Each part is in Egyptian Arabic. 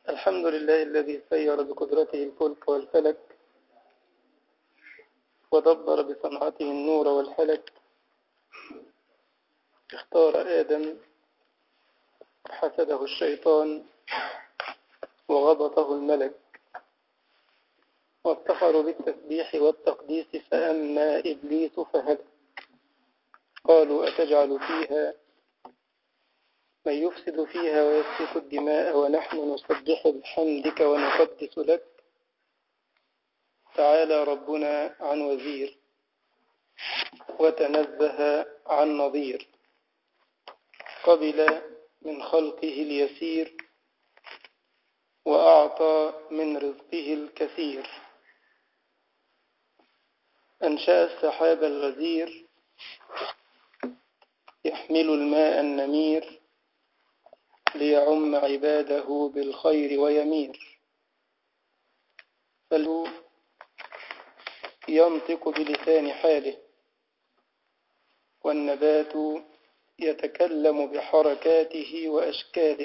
الحمد لله الذي سير بقدرته الفلك والفلك ودبر بصنعته النور والحلك اختار آدم حسده الشيطان وغبطه الملك وافتخروا بالتسبيح والتقديس فأما إبليس فهلك قالوا أتجعل فيها من يفسد فيها ويسفك الدماء ونحن نسبح بحمدك ونقدس لك تعالى ربنا عن وزير وتنزه عن نظير قبل من خلقه اليسير وأعطى من رزقه الكثير أنشأ السحاب الغزير يحمل الماء النمير ليعم عباده بالخير ويمير فلو ينطق بلسان حاله والنبات يتكلم بحركاته وأشكاله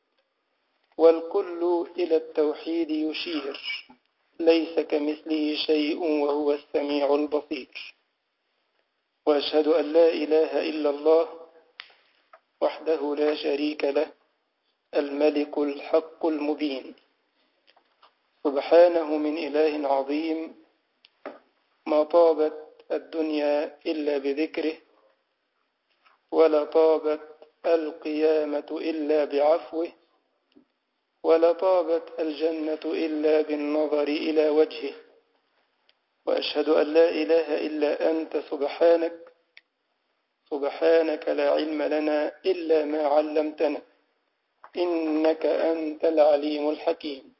والكل إلى التوحيد يشير ليس كمثله شيء وهو السميع البصير وأشهد أن لا إله إلا الله وحده لا شريك له الملك الحق المبين سبحانه من إله عظيم ما طابت الدنيا إلا بذكره ولا طابت القيامة إلا بعفوه ولا طابت الجنة إلا بالنظر إلى وجهه وأشهد أن لا إله إلا أنت سبحانك سبحانك لا علم لنا إلا ما علمتنا إنك أنت العليم الحكيم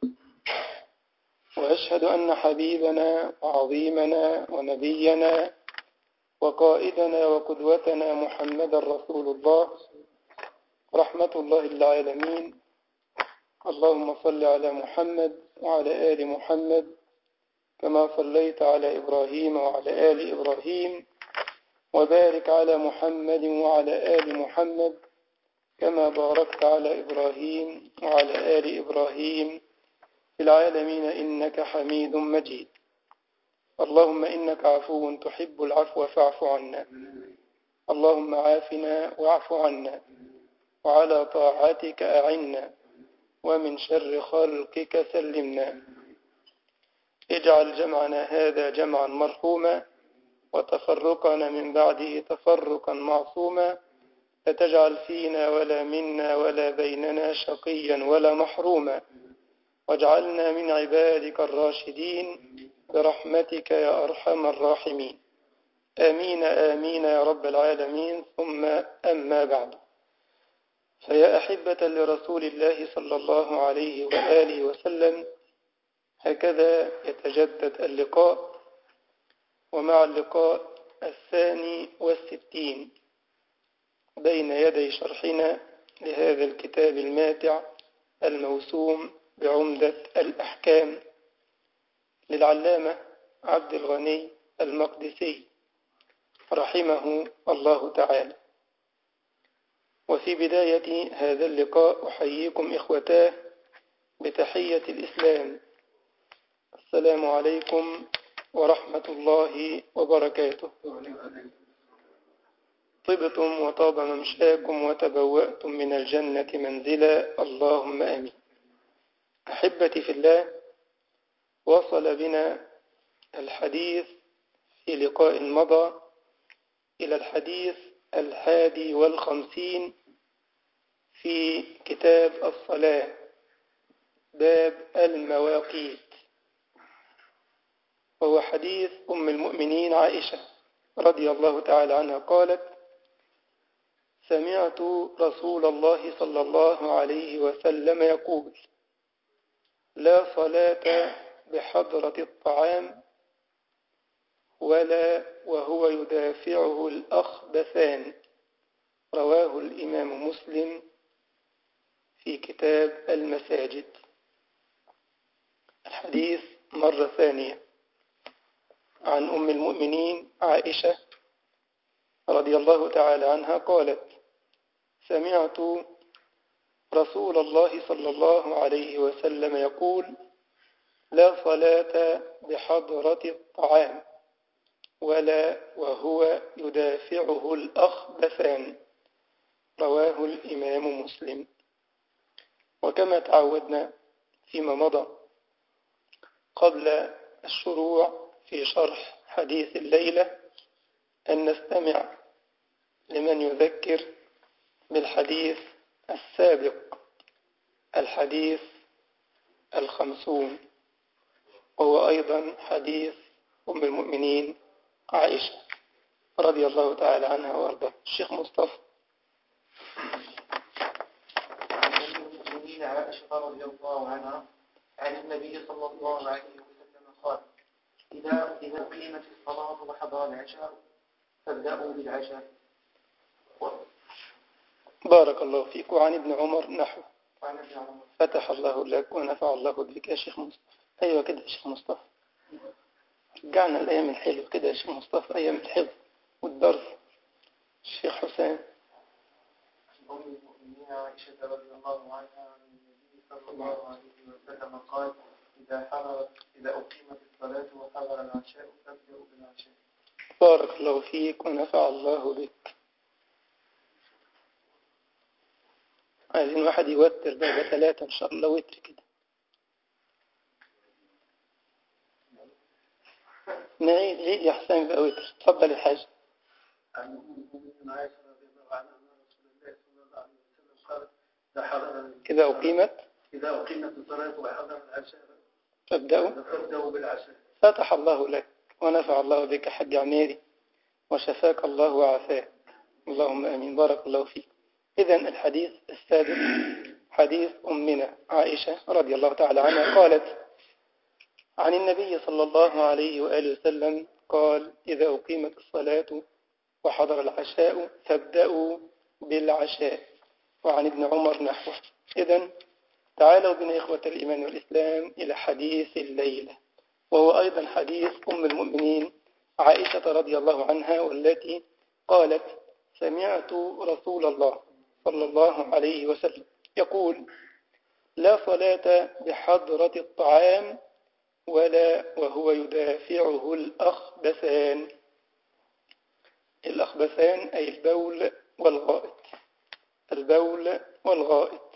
وأشهد أن حبيبنا وعظيمنا ونبينا وقائدنا وقدوتنا محمد رسول الله رحمة الله للعالمين اللهم صل على محمد وعلى آل محمد كما صليت على إبراهيم وعلى آل إبراهيم وبارك على محمد وعلى آل محمد كما باركت على إبراهيم وعلى آل إبراهيم في العالمين إنك حميد مجيد اللهم إنك عفو تحب العفو فاعف عنا اللهم عافنا واعف عنا وعلى طاعتك أعنا ومن شر خلقك سلمنا اجعل جمعنا هذا جمعا مرحوما وتفرقنا من بعده تفرقا معصوما لا تجعل فينا ولا منا ولا بيننا شقيا ولا محروما واجعلنا من عبادك الراشدين برحمتك يا أرحم الراحمين آمين آمين يا رب العالمين ثم أما بعد فيا أحبة لرسول الله صلى الله عليه وآله وسلم هكذا يتجدد اللقاء ومع اللقاء الثاني والستين بين يدي شرحنا لهذا الكتاب الماتع الموسوم بعمدة الأحكام للعلامة عبد الغني المقدسي رحمه الله تعالى وفي بداية هذا اللقاء أحييكم إخوتاه بتحية الإسلام السلام عليكم ورحمة الله وبركاته طبتم وطاب ممشاكم وتبوأتم من الجنة منزلا اللهم آمين أحبتي في الله وصل بنا الحديث في لقاء مضى إلى الحديث الحادي والخمسين في كتاب الصلاة باب المواقيت وهو حديث أم المؤمنين عائشة رضي الله تعالى عنها قالت سمعت رسول الله صلى الله عليه وسلم يقول لا صلاة بحضرة الطعام ولا وهو يدافعه الأخبثان رواه الإمام مسلم في كتاب المساجد الحديث مرة ثانية عن أم المؤمنين عائشة رضي الله تعالى عنها قالت سمعت رسول الله صلى الله عليه وسلم يقول لا صلاة بحضرة الطعام ولا وهو يدافعه الأخبثان رواه الإمام مسلم وكما تعودنا فيما مضى قبل الشروع في شرح حديث الليلة أن نستمع لمن يذكر بالحديث السابق الحديث الخمسون وهو أيضا حديث أم المؤمنين عائشة رضي الله تعالى عنها وارضاها الشيخ مصطفى المؤمنين عائشة رضي الله عنها عن النبي صلى الله عليه وسلم قال إذا إذا أقيمت الصلاة وحضر العشاء فابدأوا بالعشاء بارك الله فيك وعن ابن عمر نحو وعن ابن عمر فتح الله لك ونفع الله بك يا شيخ مصطفى أيوة كده يا شيخ مصطفى رجعنا الأيام الحلوة كده يا شيخ مصطفى أيام الحفظ والدرس الشيخ حسين أم المؤمنين عائشة رضي الله عنها عن النبي صلى الله عليه وسلم قال إذا حضرت إذا أقيمت الصلاة وحضر العشاء فابدأوا بالعشاء بارك الله فيك ونفع الله بك عايزين واحد يوتر بقى ثلاثة إن شاء الله وتر كده نعيد عيد يا حسين بقى وتر اتفضل يا حاج عن أم المؤمنين عائشة رضي الله عنها أن رسول الله صلى الله عليه وسلم قال إذا حضر إذا أقيمت إذا أقيمت الصلاة وحضر العشاء فابدأوا فابدأوا بالعشاء فتح الله لك ونفع الله بك حج عميري وشفاك الله وعافاك اللهم أمين بارك الله فيك إذا الحديث السادس حديث أمنا عائشة رضي الله تعالى عنها قالت عن النبي صلى الله عليه وآله وسلم قال إذا أقيمت الصلاة وحضر العشاء فابدأوا بالعشاء وعن ابن عمر نحوه إذا تعالوا بنا إخوة الإيمان والإسلام إلى حديث الليلة وهو أيضا حديث أم المؤمنين عائشة رضي الله عنها والتي قالت سمعت رسول الله صلى الله عليه وسلم يقول لا صلاة بحضرة الطعام ولا وهو يدافعه الأخبثان الأخبثان أي البول والغائط البول والغائط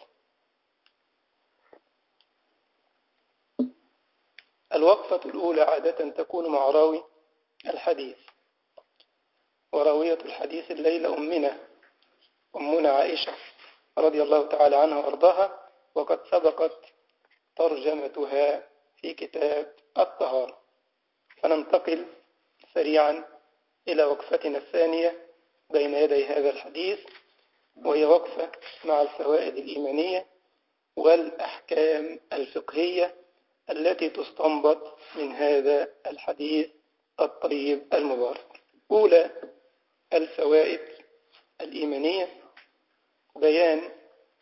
الوقفة الأولى عادة تكون مع راوي الحديث وراوية الحديث الليلة أمنا أمنا عائشة رضي الله تعالى عنها وأرضاها وقد سبقت ترجمتها في كتاب الطهارة فننتقل سريعا إلى وقفتنا الثانية بين يدي هذا الحديث وهي وقفة مع الفوائد الإيمانية والأحكام الفقهية التي تستنبط من هذا الحديث الطيب المبارك أولى الفوائد الإيمانية بيان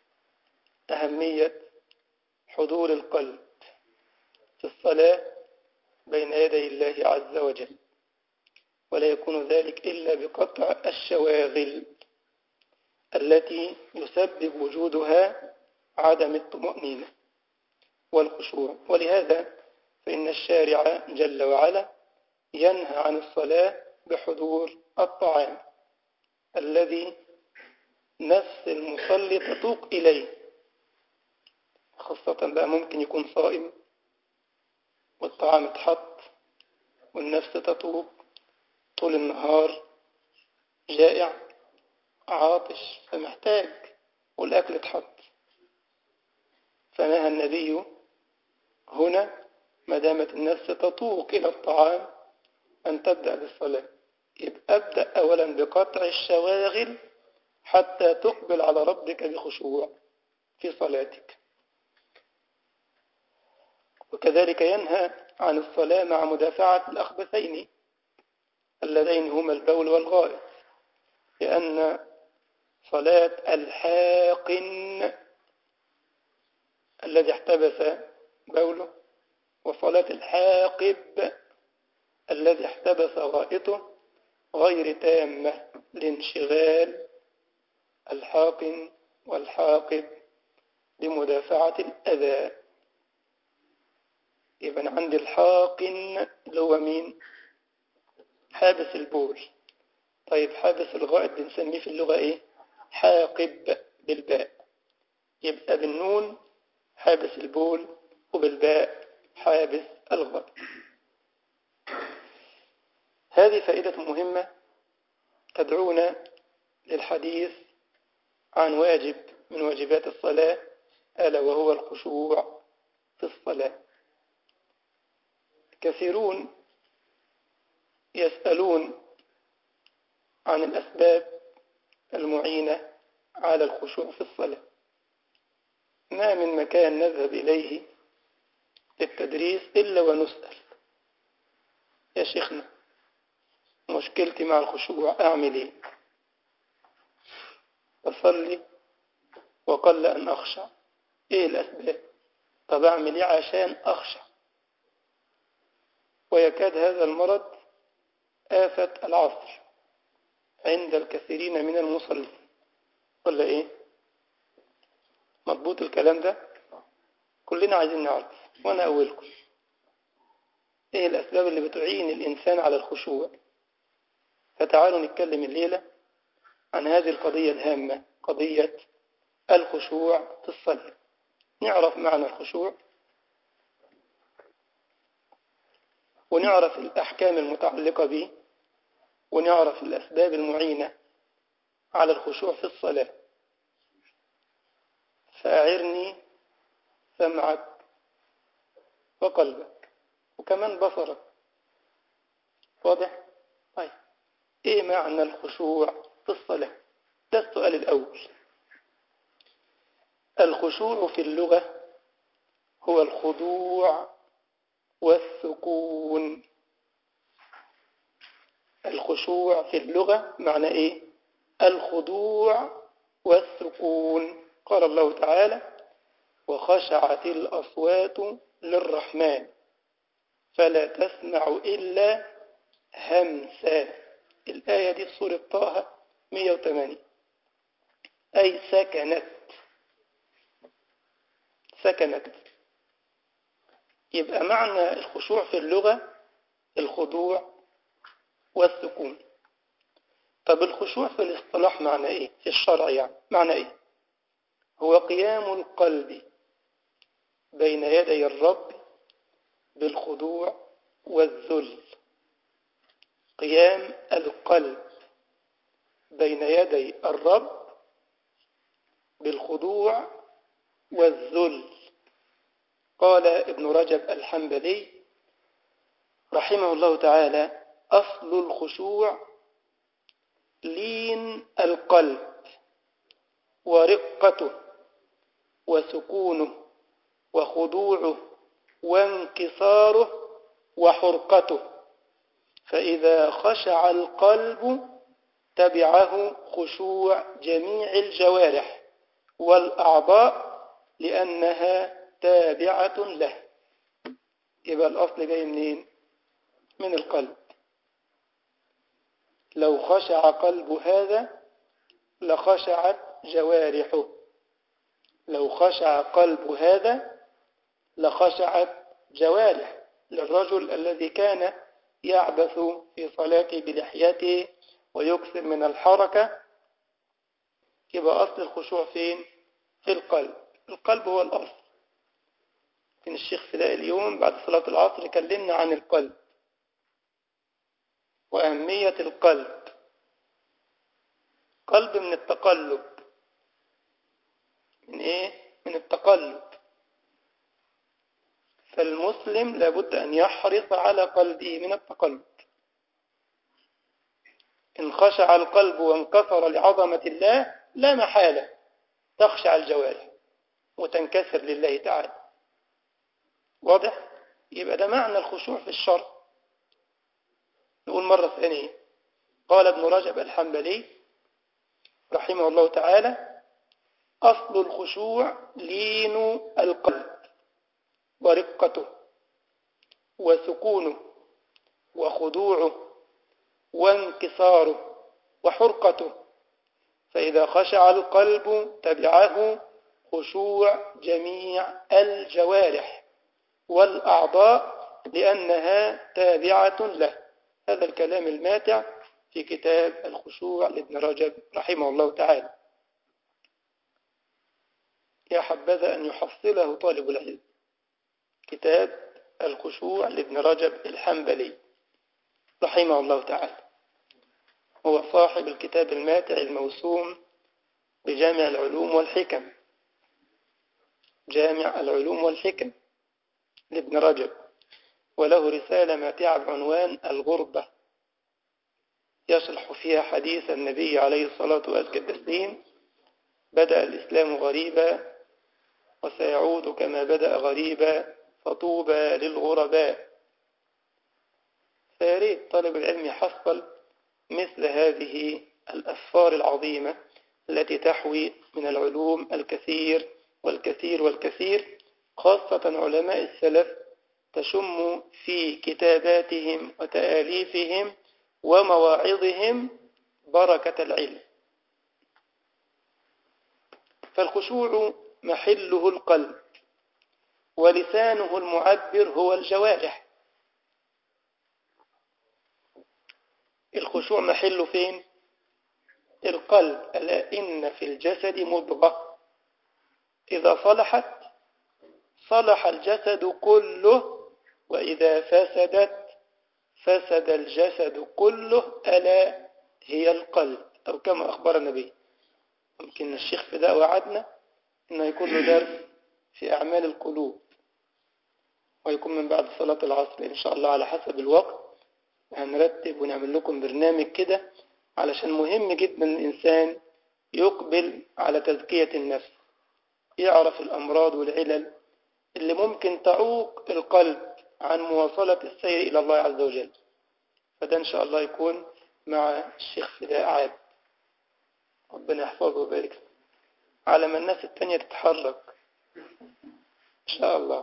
أهمية حضور القلب في الصلاة بين يدي الله عز وجل ولا يكون ذلك إلا بقطع الشواغل التي يسبب وجودها عدم الطمأنينة والخشوع ولهذا فإن الشارع جل وعلا ينهى عن الصلاة بحضور الطعام الذي نفس المصلي تتوق إليه خاصة بقى ممكن يكون صائم والطعام اتحط والنفس تتوق طول النهار جائع عاطش فمحتاج والأكل اتحط فنهى النبي هنا ما دامت النفس تتوق إلى الطعام أن تبدأ بالصلاة يبقى أبدأ أولا بقطع الشواغل حتى تقبل على ربك بخشوع في صلاتك وكذلك ينهى عن الصلاة مع مدافعة الأخبثين اللذين هما البول والغائط لأن صلاة الحاقن الذي احتبس بوله وصلاة الحاقب الذي احتبس غائطه غير تامة لانشغال الحاقن والحاقب بمدافعة الأذى يبقى عندي الحاقن اللي هو مين حابس البول طيب حابس الغائط بنسميه في اللغة ايه حاقب بالباء يبقى بالنون حابس البول وبالباء حابس الغائط هذه فائدة مهمة تدعونا للحديث عن واجب من واجبات الصلاة ألا وهو الخشوع في الصلاة كثيرون يسألون عن الأسباب المعينة على الخشوع في الصلاة ما من مكان نذهب إليه للتدريس إلا ونسأل يا شيخنا مشكلتي مع الخشوع أعمل إيه أصلي وقل أن أخشع إيه الأسباب طب أعمل إيه عشان أخشع ويكاد هذا المرض آفة العصر عند الكثيرين من المصلين ولا إيه مضبوط الكلام ده كلنا عايزين نعرف وأنا أولكم إيه الأسباب اللي بتعين الإنسان على الخشوع فتعالوا نتكلم الليلة عن هذه القضية الهامة قضية الخشوع في الصلاة نعرف معنى الخشوع ونعرف الأحكام المتعلقة به ونعرف الأسباب المعينة على الخشوع في الصلاة فأعرني سمعك وقلبك وكمان بصرك واضح؟ طيب ايه معنى الخشوع في الصلاة ده السؤال الأول الخشوع في اللغة هو الخضوع والسكون الخشوع في اللغة معنى ايه الخضوع والسكون قال الله تعالى وخشعت الأصوات للرحمن فلا تسمع إلا همسا الآية دي في سورة طه 180 أي سكنت سكنت يبقى معنى الخشوع في اللغة الخضوع والسكون طب الخشوع في الاصطلاح معنى ايه في الشرع يعني معنى ايه هو قيام القلب بين يدي الرب بالخضوع والذل قيام القلب بين يدي الرب بالخضوع والذل قال ابن رجب الحنبلي رحمه الله تعالى أصل الخشوع لين القلب ورقته وسكونه وخضوعه وانكساره وحرقته فإذا خشع القلب تبعه خشوع جميع الجوارح والأعضاء لأنها تابعة له يبقى الأصل جاي منين من القلب لو خشع قلب هذا لخشعت جوارحه لو خشع قلب هذا لخشعت جوارح للرجل الذي كان يعبث في صلاته بلحيته ويكثر من الحركة يبقى أصل الخشوع فين؟ في القلب القلب هو الأصل كان الشيخ فداء اليوم بعد صلاة العصر كلمنا عن القلب وأهمية القلب قلب من التقلب من إيه؟ من التقلب فالمسلم لابد أن يحرص على قلبه من التقلب إن خشع القلب وانكسر لعظمة الله لا محالة تخشع الجوارح وتنكسر لله تعالى واضح؟ يبقى ده معنى الخشوع في الشرع نقول مرة ثانية قال ابن رجب الحنبلي رحمه الله تعالى أصل الخشوع لين القلب ورقته وسكونه وخضوعه وانكساره وحرقته فإذا خشع القلب تبعه خشوع جميع الجوارح والأعضاء لأنها تابعة له هذا الكلام الماتع في كتاب الخشوع لابن رجب رحمه الله تعالى يا حبذا أن يحصله طالب العلم كتاب الخشوع لابن رجب الحنبلي رحمه الله تعالى هو صاحب الكتاب الماتع الموسوم بجامع العلوم والحكم جامع العلوم والحكم لابن رجب وله رسالة ماتعة بعنوان الغربة يشرح فيها حديث النبي عليه الصلاة والسلام بدأ الإسلام غريبا وسيعود كما بدأ غريبا فطوبى للغرباء فياريت طالب العلم يحصل مثل هذه الأسفار العظيمة التي تحوي من العلوم الكثير والكثير والكثير خاصة علماء السلف تشم في كتاباتهم وتآليفهم ومواعظهم بركة العلم فالخشوع محله القلب ولسانه المعبر هو الجوارح الخشوع محله فين القلب ألا إن في الجسد مضغة إذا صلحت صلح الجسد كله وإذا فسدت فسد الجسد كله ألا هي القلب أو كما أخبر النبي يمكن الشيخ فداء وعدنا إنه يكون له درس في أعمال القلوب ويكون من بعد صلاة العصر إن شاء الله على حسب الوقت هنرتب ونعمل لكم برنامج كده علشان مهم جدا الإنسان يقبل على تزكية النفس يعرف الأمراض والعلل اللي ممكن تعوق القلب عن مواصلة السير إلى الله عز وجل فده إن شاء الله يكون مع الشيخ فداء عاد ربنا يحفظه ويبارك على ما الناس التانية تتحرك إن شاء الله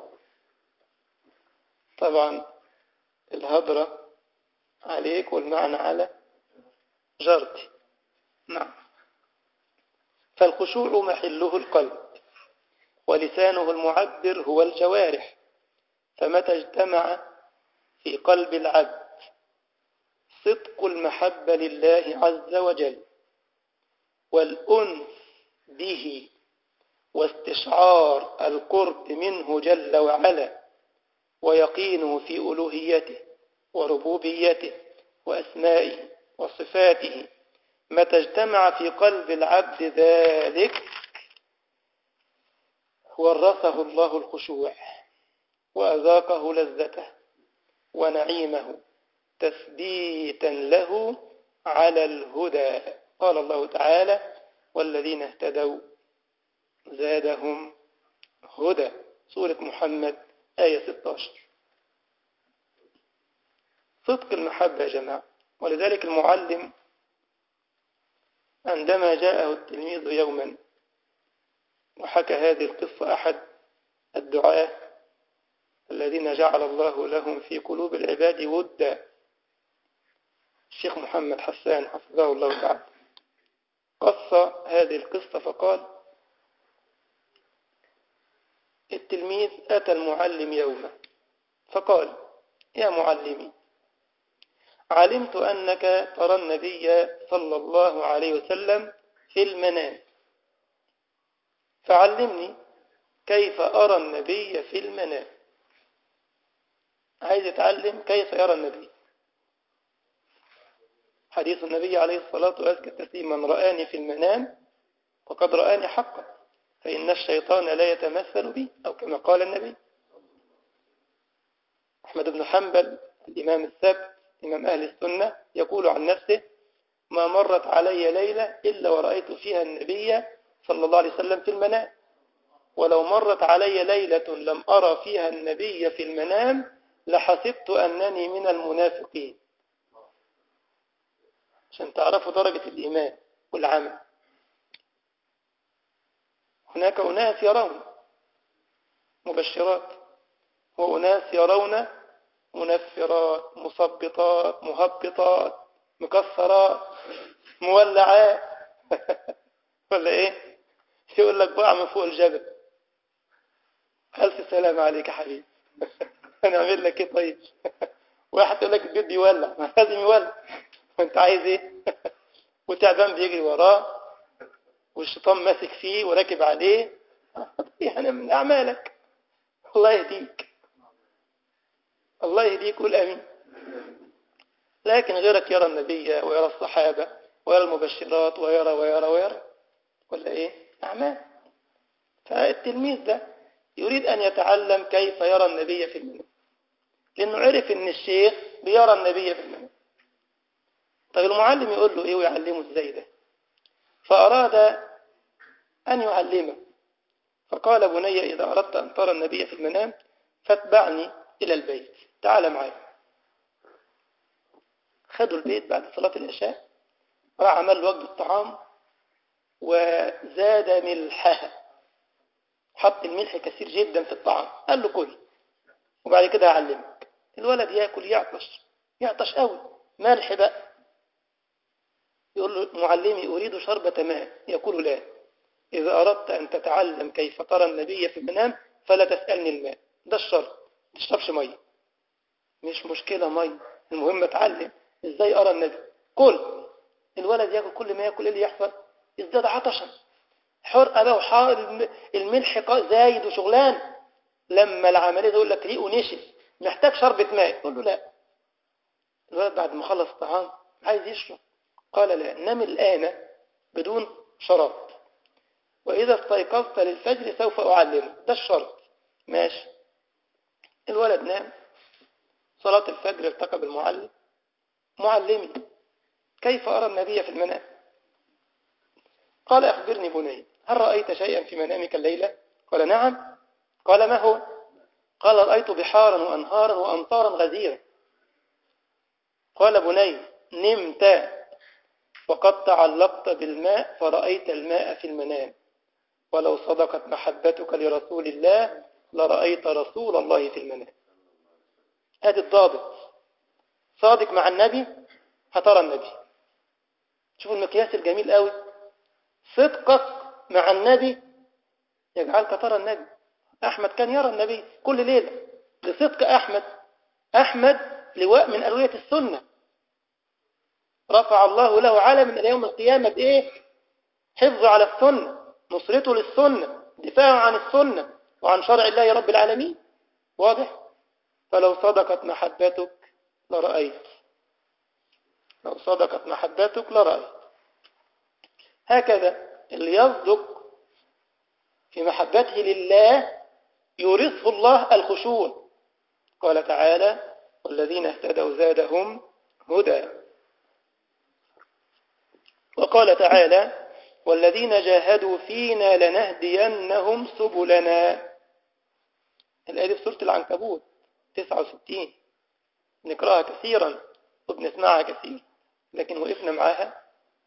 طبعا الهضرة عليك والمعنى على جارتي نعم فالخشوع محله القلب ولسانه المعبر هو الجوارح فمتى اجتمع في قلب العبد صدق المحبة لله عز وجل والأنس به واستشعار القرب منه جل وعلا ويقينه في ألوهيته وربوبيته وأسمائه وصفاته متى اجتمع في قلب العبد ذلك ورثه الله الخشوع وأذاقه لذته ونعيمه تثبيتا له على الهدى قال الله تعالى والذين اهتدوا زادهم هدى سورة محمد آية 16 صدق المحبة يا جماعة ولذلك المعلم عندما جاءه التلميذ يوما وحكى هذه القصة أحد الدعاة الذين جعل الله لهم في قلوب العباد ودا الشيخ محمد حسان حفظه الله تعالى قص هذه القصة فقال التلميذ أتى المعلم يوما فقال يا معلمي علمت أنك ترى النبي صلى الله عليه وسلم في المنام فعلمني كيف أرى النبي في المنام عايز يتعلم كيف يرى النبي حديث النبي عليه الصلاة والسلام من رآني في المنام وقد رآني حقا فإن الشيطان لا يتمثل بي أو كما قال النبي أحمد بن حنبل الإمام الثبت إمام أهل السنة يقول عن نفسه ما مرت علي ليلة إلا ورأيت فيها النبي صلى الله عليه وسلم في المنام ولو مرت علي ليلة لم أرى فيها النبي في المنام لحسبت أنني من المنافقين عشان تعرفوا درجة الإيمان والعمل هناك أناس يرون مبشرات وأناس يرون منفرات مثبطات مهبطات مكسرات مولعات ولا ايه يقول لك بقع من فوق الجبل ألف سلام عليك يا حبيبي أنا أعمل لك إيه طيب واحد يقول لك البيت بيولع ما لازم يولع وأنت عايز إيه وتعبان بيجري وراه والشيطان ماسك فيه وراكب عليه يعني من أعمالك الله يهديك الله يهديك قول أمين لكن غيرك يرى النبي ويرى الصحابة ويرى المبشرات ويرى ويرى ويرى ولا إيه أعمال فالتلميذ ده يريد أن يتعلم كيف يرى النبي في المنام لأنه عرف أن الشيخ بيرى النبي في المنام طيب المعلم يقول له إيه ويعلمه إزاي ده فأراد أن يعلمه فقال بني إذا أردت أن ترى النبي في المنام فاتبعني إلى البيت تعال معي خدوا البيت بعد صلاة العشاء راح عمل وجبة الطعام وزاد ملحها حط الملح كثير جدا في الطعام قال له كل وبعد كده هعلمك الولد ياكل يعطش يعطش قوي ملح بقى يقول له معلمي أريد شربة ماء يقول لا إذا أردت أن تتعلم كيف ترى النبي في المنام فلا تسألني الماء ده الشرط تشربش مية مش مشكلة مية المهم اتعلم ازاي أرى النبي كل الولد ياكل كل ما ياكل ايه اللي يحصل ازداد عطشا حرقة بقى وحار الملح زايد وشغلان لما العملية يقول لك ريقه نشف محتاج شربة ماء يقول له لا الولد بعد ما خلص الطعام عايز يشرب قال لا نم الآن بدون شراب وإذا استيقظت للفجر سوف أعلمك ده الشرط ماشي الولد نام صلاة الفجر التقى بالمعلم معلمي كيف أرى النبي في المنام قال أخبرني بني هل رأيت شيئا في منامك الليلة قال نعم قال ما هو قال رأيت بحارا وأنهارا وأمطارا غزيرة قال بني نمت وقد تعلقت بالماء فرأيت الماء في المنام ولو صدقت محبتك لرسول الله لرأيت رسول الله في المنام هذا الضابط صادق مع النبي هترى النبي شوفوا المقياس الجميل قوي صدقك مع النبي يجعلك ترى النبي أحمد كان يرى النبي كل ليلة لصدق أحمد أحمد لواء من ألوية السنة رفع الله له علما إلى يوم القيامة بإيه حفظه على السنة نصرته للسنة دفاعه عن السنة وعن شرع الله رب العالمين واضح فلو صدقت محبتك لرأيت لو صدقت محبتك لرأيت هكذا اللي يصدق في محبته لله يورثه الله الخشوع قال تعالى والذين اهتدوا زادهم هدى وقال تعالى والذين جاهدوا فينا لنهدينهم سبلنا الآية في سورة العنكبوت 69 نقرأها كثيرا وبنسمعها كثير لكن وقفنا معاها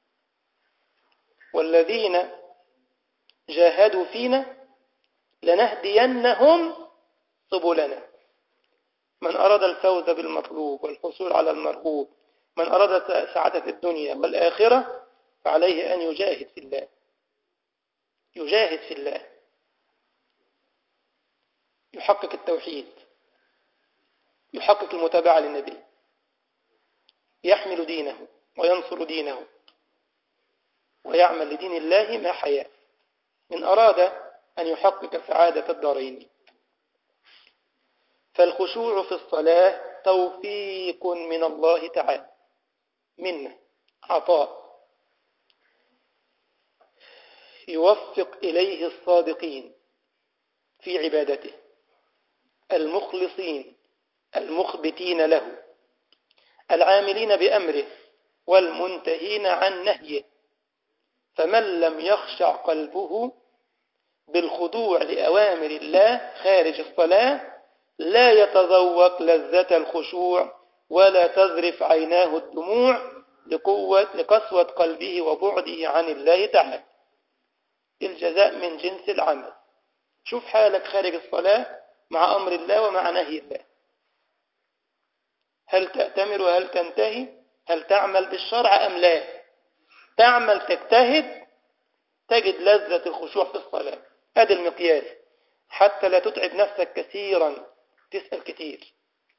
والذين جاهدوا فينا لنهدينهم سبلنا من أراد الفوز بالمطلوب والحصول على المرغوب من أراد سعادة الدنيا والآخرة فعليه أن يجاهد في الله يجاهد في الله يحقق التوحيد يحقق المتابعة للنبي يحمل دينه وينصر دينه ويعمل لدين الله ما حياة من أراد أن يحقق سعادة الدارين فالخشوع في الصلاة توفيق من الله تعالى منه عطاء يوفق إليه الصادقين في عبادته المخلصين المخبتين له العاملين بأمره والمنتهين عن نهيه فمن لم يخشع قلبه بالخضوع لأوامر الله خارج الصلاة لا يتذوق لذة الخشوع ولا تذرف عيناه الدموع لقوة لقسوة قلبه وبعده عن الله تعالى الجزاء من جنس العمل شوف حالك خارج الصلاة مع أمر الله ومع نهي الله هل تأتمر وهل تنتهي هل تعمل بالشرع أم لا تعمل تجتهد تجد لذة الخشوع في الصلاة هذا المقياس حتى لا تتعب نفسك كثيرا تسأل كتير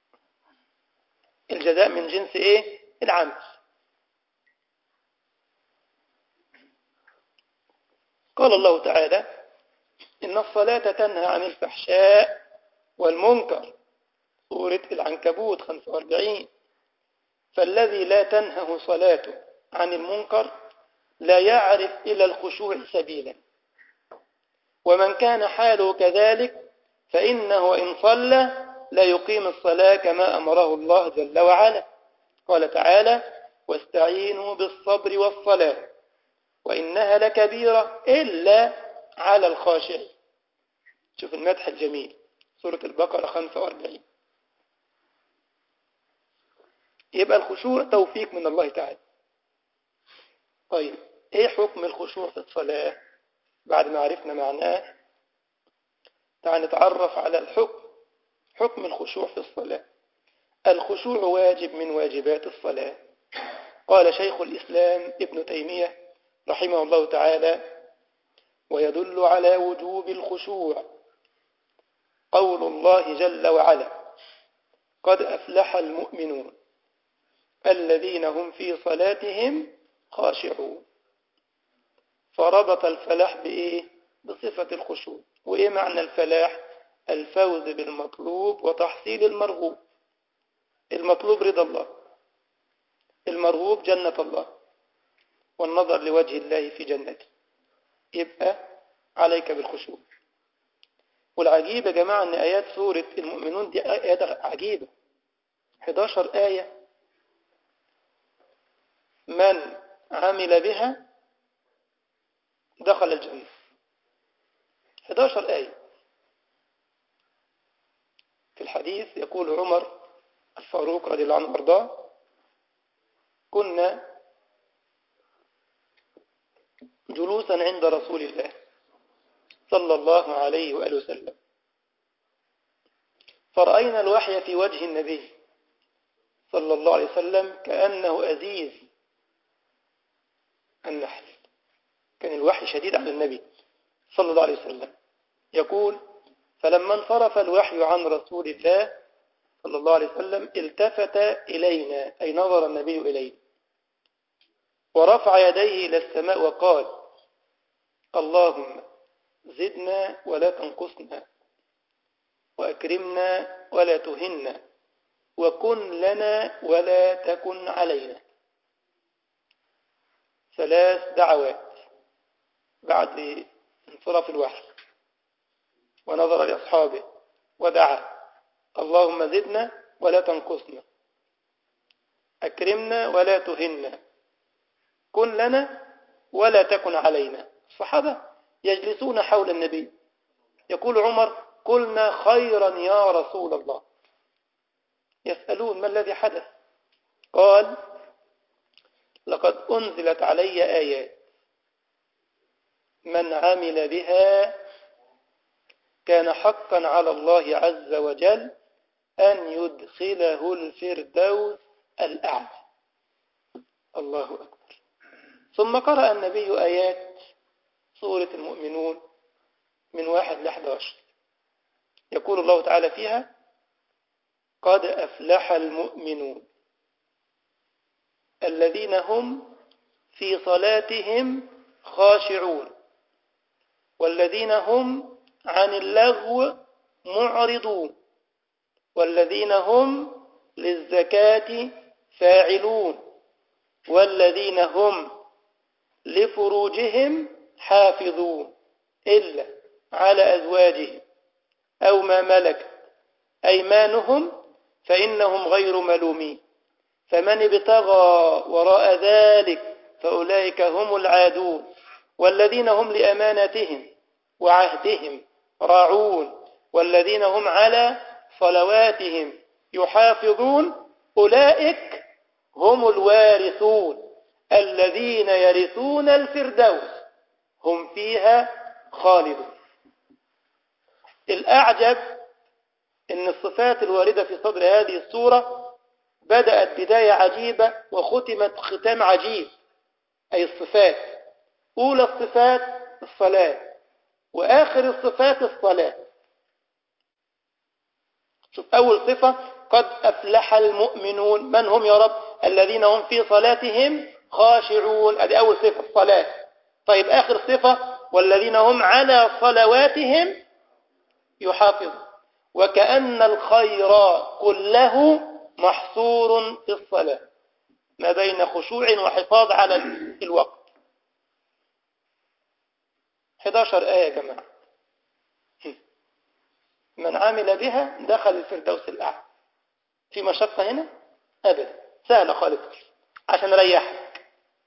الجزاء من جنس ايه العمل قال الله تعالى إن الصلاة تنهى عن الفحشاء والمنكر سورة العنكبوت 45 فالذي لا تنهه صلاته عن المنكر لا يعرف إلى الخشوع سبيلا ومن كان حاله كذلك فإنه إن صلى لا يقيم الصلاة كما أمره الله جل وعلا قال تعالى واستعينوا بالصبر والصلاة وإنها لكبيرة إلا على الخاشع شوف المدح الجميل سورة البقرة 45 يبقى الخشوع توفيق من الله تعالى طيب ايه حكم الخشوع في الصلاة بعد ما عرفنا معناه تعال نتعرف على الحكم حكم الخشوع في الصلاة الخشوع واجب من واجبات الصلاة قال شيخ الإسلام ابن تيمية رحمه الله تعالى ويدل على وجوب الخشوع قول الله جل وعلا قد أفلح المؤمنون الذين هم في صلاتهم خاشعون فربط الفلاح بإيه؟ بصفة الخشوع وإيه معنى الفلاح؟ الفوز بالمطلوب وتحصيل المرغوب المطلوب رضا الله المرغوب جنة الله والنظر لوجه الله في جنته يبقى عليك بالخشوع والعجيب يا جماعة أن آيات سورة المؤمنون دي آيات عجيبة 11 آية من عمل بها دخل الجنة 11 آية في الحديث يقول عمر الفاروق رضي الله عنه وارضاه كنا جلوسا عند رسول الله صلى الله عليه وآله وسلم فرأينا الوحي في وجه النبي صلى الله عليه وسلم كأنه أزيز النحل كان الوحي شديد على النبي صلى الله عليه وسلم يقول فلما انصرف الوحي عن رسول الله صلى الله عليه وسلم التفت إلينا أي نظر النبي إلينا ورفع يديه إلى السماء وقال اللهم زدنا ولا تنقصنا وأكرمنا ولا تهنا وكن لنا ولا تكن علينا ثلاث دعوات بعد انصراف الوحي ونظر لأصحابه ودعا اللهم زدنا ولا تنقصنا أكرمنا ولا تهنا كن لنا ولا تكن علينا الصحابة يجلسون حول النبي يقول عمر قلنا خيرا يا رسول الله يسألون ما الذي حدث قال لقد أنزلت علي آيات من عمل بها كان حقا على الله عز وجل أن يدخله الفردوس الأعلى الله أكبر ثم قرأ النبي آيات سورة المؤمنون من واحد لحد عشر يقول الله تعالى فيها قد أفلح المؤمنون الذين هم في صلاتهم خاشعون والذين هم عن اللغو معرضون والذين هم للزكاة فاعلون والذين هم لفروجهم حافظون إلا على أزواجهم أو ما ملكت أيمانهم فإنهم غير ملومين فمن ابتغى وراء ذلك فأولئك هم العادون والذين هم لأمانتهم وعهدهم راعون والذين هم على صلواتهم يحافظون أولئك هم الوارثون الذين يرثون الفردوس هم فيها خالدون الأعجب أن الصفات الواردة في صدر هذه السورة بدأت بداية عجيبة وختمت ختام عجيب أي الصفات أولى الصفات الصلاة وآخر الصفات الصلاة شوف أول صفة قد أفلح المؤمنون من هم يا رب الذين هم في صلاتهم خاشعون هذه أول صفة الصلاة طيب آخر صفة والذين هم على صلواتهم يحافظون وكأن الخير كله محصور في الصلاة ما بين خشوع وحفاظ على الوقت 11 آية يا جماعة من عمل بها دخل الفردوس الأعلى في مشقة هنا أبدا سهلة خالص عشان نريحك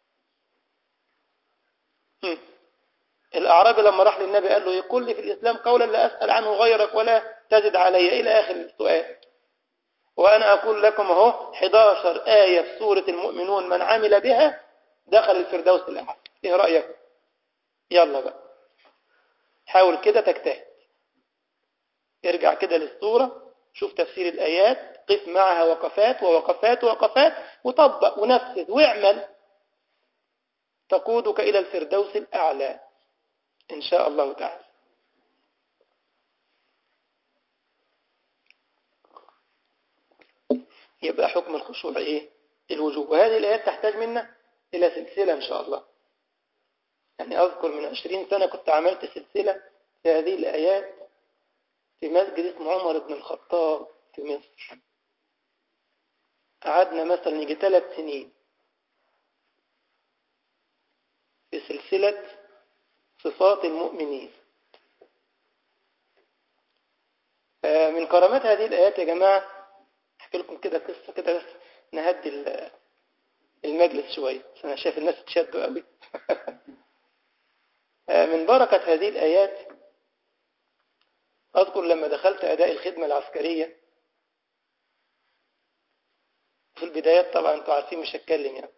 الأعرابي لما راح للنبي قال له يقول لي في الإسلام قولا لا أسأل عنه غيرك ولا تزد علي إلى آخر السؤال وأنا أقول لكم أهو 11 آية في سورة المؤمنون من عمل بها دخل الفردوس الأعلى إيه رأيك يلا بقى حاول كده تجتهد ارجع كده للصورة شوف تفسير الآيات قف معها وقفات ووقفات ووقفات وطبق ونفذ واعمل تقودك إلى الفردوس الأعلى إن شاء الله تعالى يبقى حكم الخشوع إيه الوجوب وهذه الآيات تحتاج منا إلى سلسلة إن شاء الله يعني أذكر من عشرين سنة كنت عملت سلسلة في هذه الآيات في مسجد اسمه عمر بن الخطاب في مصر قعدنا مثلا يجي ثلاث سنين في سلسلة صفات المؤمنين من كرامات هذه الآيات يا جماعة أحكي لكم كده قصة كده بس نهدي المجلس شوية أنا شايف الناس تشدوا قوي من بركة هذه الآيات أذكر لما دخلت أداء الخدمة العسكرية في البدايات طبعا انتوا عارفين مش هتكلم يعني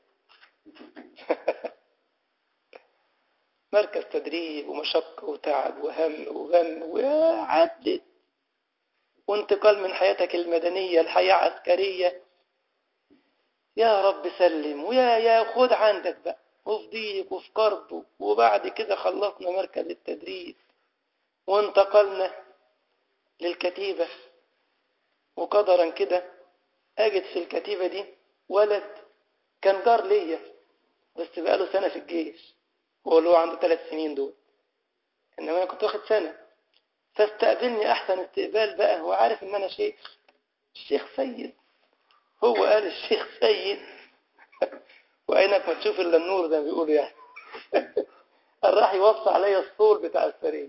مركز تدريب ومشقة وتعب وهم وغم وعدت وانتقال من حياتك المدنية لحياة عسكرية يا رب سلم ويا يا خد عندك بقى وفي ضيق وفي كرب وبعد كده خلصنا مركز التدريب وانتقلنا للكتيبة وقدرا كده أجد في الكتيبة دي ولد كان جار ليا بس بقاله سنة في الجيش هو اللي هو عنده ثلاث سنين دول إنما أنا كنت واخد سنة فاستقبلني أحسن استقبال بقى هو عارف إن أنا شيخ الشيخ سيد هو قال الشيخ سيد وعينك ما تشوف إلا النور زي ما بيقولوا يعني راح يوصي عليا الصول بتاع السرير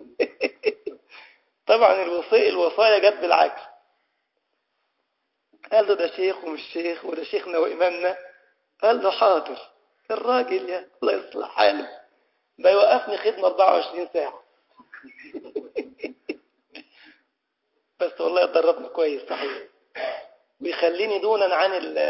طبعا الوصي الوصايا جت بالعكس قال له ده شيخ ومش شيخ وده شيخنا وإمامنا قال له حاضر الراجل يا الله يصلح حاله ده يوقفني خدمة 24 ساعة بس والله يدربني كويس صحيح ويخليني دونا عن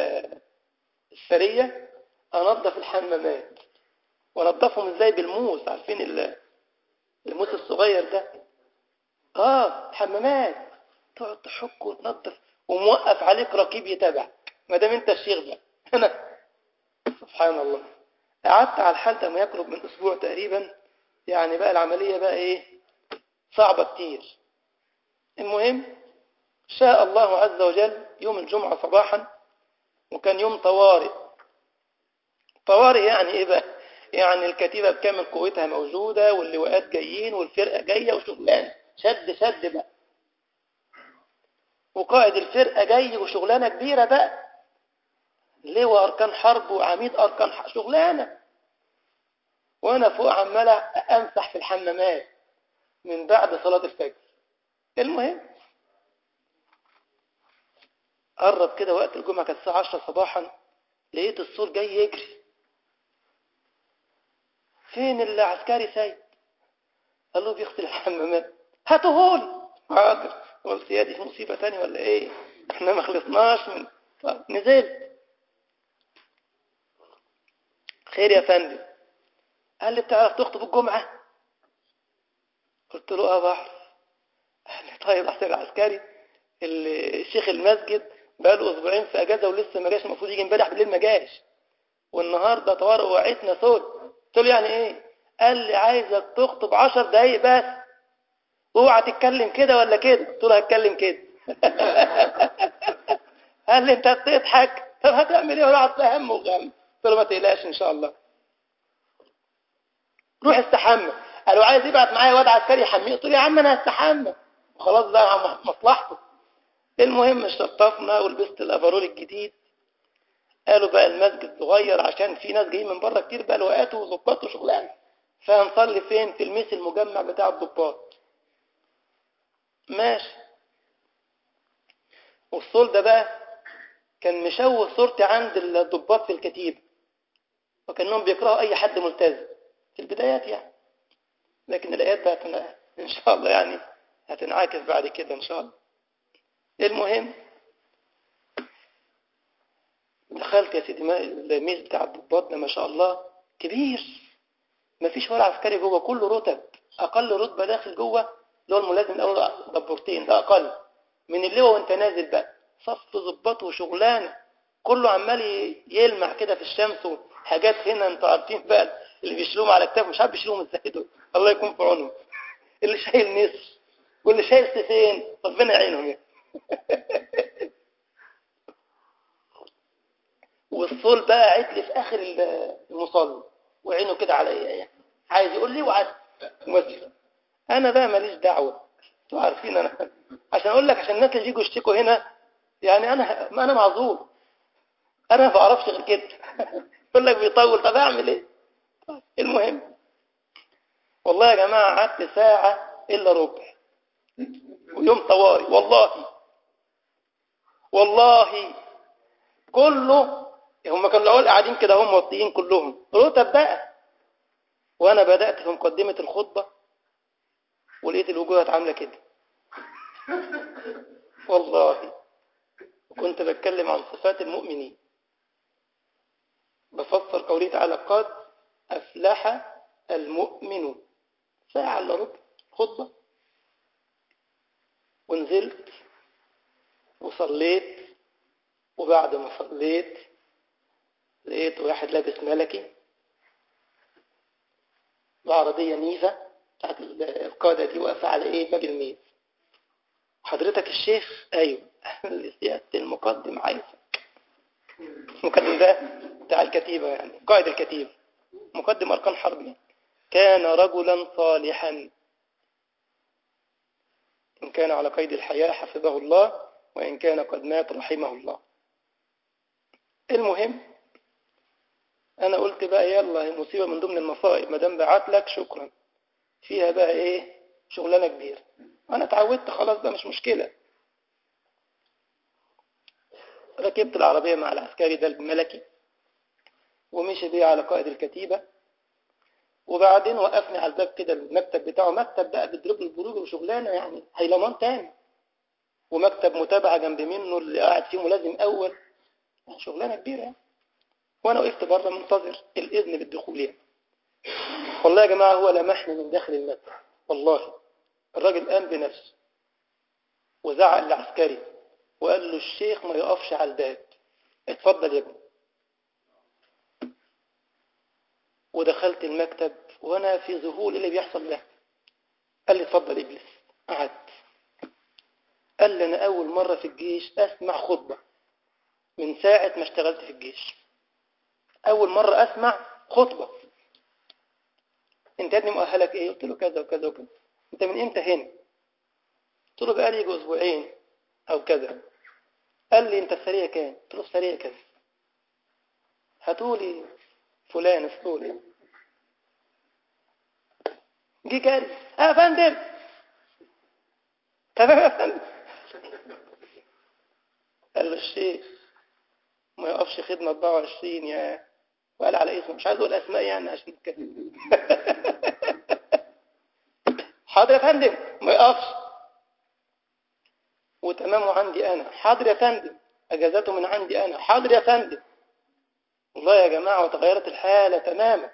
السرية أنظف الحمامات ونظفهم ازاي بالموس عارفين الموس الصغير ده اه حمامات تقعد تحك وتنظف وموقف عليك رقيب يتابع ما دام انت الشيخ بقى انا سبحان الله قعدت على الحال ده ما يقرب من اسبوع تقريبا يعني بقى العملية بقى ايه صعبة كتير المهم شاء الله عز وجل يوم الجمعة صباحا وكان يوم طوارئ طوارئ يعني ايه بقى يعني الكتيبة بكامل قوتها موجودة واللواءات جايين والفرقة جاية وشغلانة شد شد بقى وقائد الفرقة جاي وشغلانة كبيرة بقى لواء أركان حرب وعميد أركان حرب شغلانة وأنا فوق عمال أمسح في الحمامات من بعد صلاة الفجر المهم قرب كده وقت الجمعة كانت الساعة 10 صباحا لقيت الصور جاي يجري فين العسكري سيد قال له بيغسل الحمامات هاتوهولي حاضر قلت يا دي في مصيبة تانية ولا ايه احنا ما خلصناش من طب نزلت خير يا فندم قال لي بتعرف تخطب الجمعة قلت له اه بعرف قال لي طيب احسن العسكري الشيخ المسجد بقاله اسبوعين في اجازة ولسه ما جاش المفروض يجي امبارح بالليل ما جاش والنهارده طوارئ وقعتنا صوت قلت له يعني ايه قال لي عايزك تخطب عشر دقايق بس اوعى تتكلم كده ولا كده قلت له هتكلم كده قال لي انت بتضحك طب هتعمل ايه ولا هم وغم قلت له ما تقلقش ان شاء الله روح استحمى قالوا عايز يبعت معايا واد عسكري يحميه قلت له يا عم انا هستحمى خلاص ده مصلحته المهم شطفنا ولبست الافرول الجديد قالوا بقى المسجد صغير عشان في ناس جايين من بره كتير بقى لوقات وظباط وشغلانه فهنصلي فين في الميس المجمع بتاع الضباط ماشي والصول ده بقى كان مشوه صورتي عند الضباط في الكتيب وكانهم بيكرهوا اي حد ملتزم في البدايات يعني لكن الايات بقى ان شاء الله يعني هتنعكس بعد كده ان شاء الله المهم دخلت يا سيدي الميز بتاع الضباط ده ما شاء الله كبير ما فيش ولا عسكري جوه كله رتب اقل رتبه داخل جوه اللي هو الملازم الاول دبورتين ده اقل من اللواء وانت نازل بقى صف ظباط وشغلانه كله عمال يلمع كده في الشمس وحاجات هنا انتوا عارفين بقى اللي بيشيلوهم على كتاف مش عارف بيشيلوهم ازاي دول الله يكون في عونهم اللي شايل نصر واللي شايل سيفين ربنا يعينهم يعني. والصول بقى قاعد لي في اخر المصلي وعينه كده عليا يعني عايز يقول لي وعايز مسجد انا بقى ماليش دعوه انتوا عارفين انا عشان اقول لك عشان الناس اللي يجوا يشتكوا هنا يعني انا ما انا معذور انا ما بعرفش غير كده يقول لك بيطول طب اعمل ايه المهم والله يا جماعه قعدت ساعه الا ربع ويوم طواري والله والله كله هم كانوا الاول قاعدين كده هم موطيين كلهم رتب بقى وانا بدات في مقدمه الخطبه ولقيت الوجوهات عامله كده والله كنت بتكلم عن صفات المؤمنين بفسر قوله تعالى قد افلح المؤمن ساعه الا ربع خطبه ونزلت وصليت وبعد ما صليت لقيت واحد لابس ملكي بعربية نيفا بتاعت القادة دي واقفة على ايه باب الميز حضرتك الشيخ ايوه سيادة المقدم عايزك المقدم ده بتاع الكتيبة يعني قائد الكتيبة مقدم أركان حرب يعني. كان رجلا صالحا إن كان على قيد الحياة حفظه الله وإن كان قد مات رحمه الله المهم أنا قلت بقى يلا مصيبة من ضمن المصائب ما دام بعت لك شكرا فيها بقى إيه شغلانة كبيرة أنا اتعودت خلاص ده مش مشكلة ركبت العربية مع العسكري ده الملكي ومشي بيه على قائد الكتيبة وبعدين وقفني على الباب كده المكتب بتاعه مكتب بقى بيضرب البروج وشغلانه يعني هيلمان تاني ومكتب متابعه جنب منه اللي قاعد فيه ملازم اول شغلانه كبيره يعني. وانا وقفت بره منتظر الاذن بالدخول يعني. والله يا جماعه هو لمحني من داخل المكتب والله الراجل قام بنفسه وزعق للعسكري وقال له الشيخ ما يقفش على الباب اتفضل يا ابني ودخلت المكتب وانا في ذهول اللي بيحصل ده قال لي اتفضل ابليس قعدت قال لي انا اول مرة في الجيش اسمع خطبة من ساعة ما اشتغلت في الجيش اول مرة اسمع خطبة انت يا ابني مؤهلك ايه قلت له كذا وكذا وكذا انت من امتى هنا قلت له بقالي يجي اسبوعين او كذا قال لي انت السريع كام قلت له السريع كذا هاتولي فلان السوري جه جاري اه يا فندم تمام يا فندم قال له الشيخ ما يقفش خدمة 24 يا وقال على اسمه مش عايز اقول اسماء يعني عشان نتكلم حاضر يا فندم ما يقفش وتمامه عندي انا حاضر يا فندم اجازته من عندي انا حاضر يا فندم والله يا جماعة وتغيرت الحالة تماما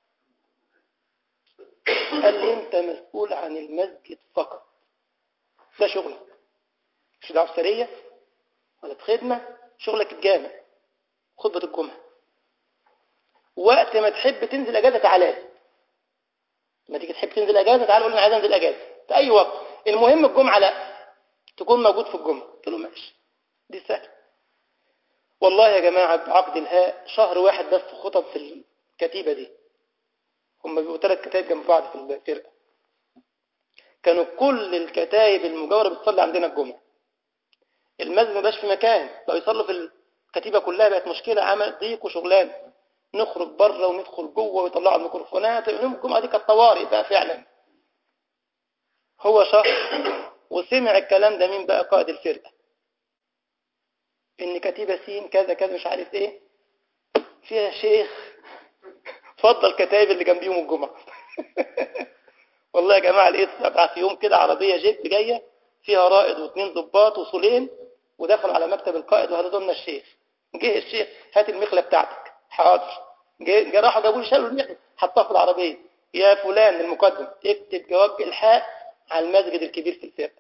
قال لي انت مسؤول عن المسجد فقط ده شغلك مش دعوة سرية ولا بخدمة شغلك الجامع خطبة الجمعة وقت ما تحب تنزل اجازة تعالى لما تيجي تحب تنزل اجازه تعال قول لي انا عايز انزل اجازه في اي وقت المهم الجمعه لا تكون موجود في الجمعه قلت له ماشي دي سهله والله يا جماعه بعقد الهاء شهر واحد بس خطب في الكتيبه دي هم بيبقوا ثلاث كتايب جنب بعض في الفرقه كانوا كل الكتايب المجاوره بتصلي عندنا الجمعه المسجد ما بقاش في مكان بقوا يصلوا في الكتيبه كلها بقت مشكله عمل ضيق وشغلان نخرج بره وندخل جوه ويطلعوا الميكروفونات يوم الجمعه دي كانت طوارئ بقى فعلا هو شهر وسمع الكلام ده مين بقى قائد الفرقه ان كتيبه سين كذا كذا مش عارف ايه فيها شيخ فضل كتايب اللي جنبيهم الجمعه والله يا جماعه لقيت في يوم كده عربيه جيب جايه فيها رائد واثنين ضباط وصولين ودخلوا على مكتب القائد وهدوا لنا الشيخ جه الشيخ هات المخله بتاعتك حاضر جه راحوا جابوا لي شالوا المخله حطها في العربيه يا فلان المقدم اكتب جواب الحاق على المسجد الكبير في الفرقه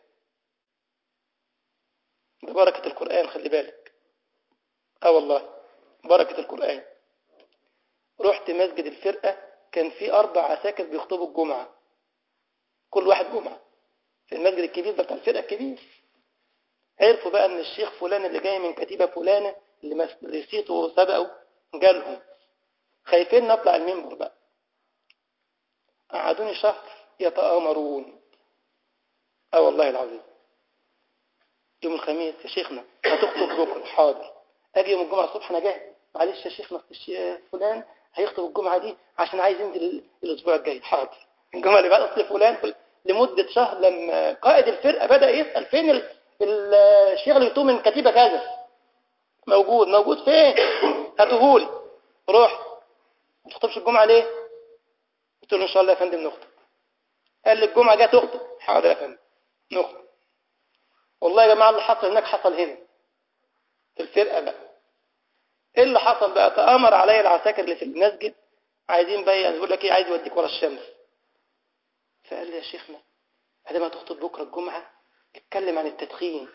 ببركه القران خلي بالك اه والله بركه القران رحت مسجد الفرقه كان في اربع عساكر بيخطبوا الجمعه كل واحد جمعه في المسجد الكبير ده بتاع الفرقه الكبير عرفوا بقى ان الشيخ فلان اللي جاي من كتيبه فلانه اللي رسيته سبقه جالهم خايفين نطلع المنبر بقى قعدوني شهر يتآمرون اه والله العظيم يوم الخميس يا شيخنا هتخطب بكره حاضر اجي يوم الجمعه الصبح انا جاهز معلش يا شيخنا فلان هيخطب الجمعه دي عشان عايز ينزل الاسبوع الجاي حاضر الجمعه اللي بعد اصل فلان لمده شهر لما قائد الفرقه بدا يسال فين الشيخ اللي يطوم من كتيبه كذا موجود موجود فين هاتهولي رحت ما تخطبش الجمعه ليه قلت له ان شاء الله يا فندم نخطب قال لي الجمعه جايه تخطب حاضر يا فندم نخطب والله يا جماعه اللي حصل هناك حصل هنا في الفرقه بقى ايه اللي حصل بقى تامر عليا العساكر اللي في المسجد عايزين بقى يعني بيقول لك ايه عايز يوديك ورا الشمس فقال لي يا شيخنا عندما تخطب بكره الجمعه اتكلم عن التدخين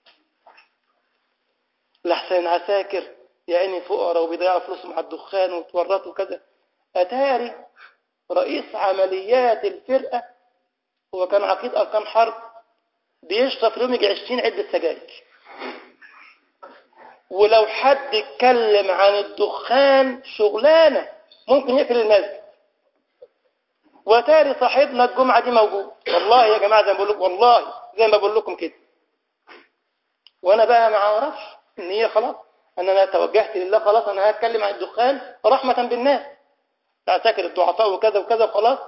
لحسن عساكر يا عيني فقراء وبيضيعوا فلوسهم على الدخان وتورطوا كذا اتاري رئيس عمليات الفرقه هو كان عقيد اركان حرب بيشرب في اليوم يجي 20 علبه سجاير ولو حد اتكلم عن الدخان شغلانه ممكن يقفل المسجد وتاري صاحبنا الجمعه دي موجود والله يا جماعه زي ما بقول لكم والله زي ما بقول لكم كده وانا بقى ما اعرفش ان هي خلاص ان انا توجهت لله خلاص انا هتكلم عن الدخان رحمه بالناس العساكر الضعفاء وكذا وكذا وخلاص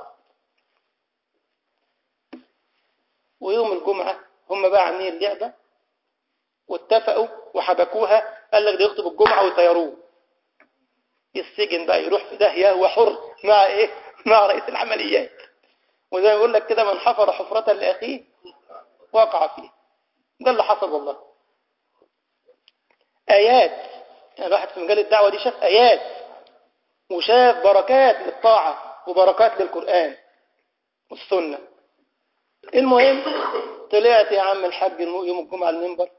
ويوم الجمعه هم بقى عاملين اللعبه واتفقوا وحبكوها قال لك ده يخطب الجمعه ويطيروه السجن بقى يروح في داهيه هو حر مع ايه مع رئيس العمليات وزي ما يقول لك كده من حفر حفرة لأخيه وقع فيه ده اللي حصل والله آيات يعني الواحد في مجال الدعوة دي شاف آيات وشاف بركات للطاعة وبركات للقرآن والسنة المهم طلعت يا عم الحاج يوم الجمعة المنبر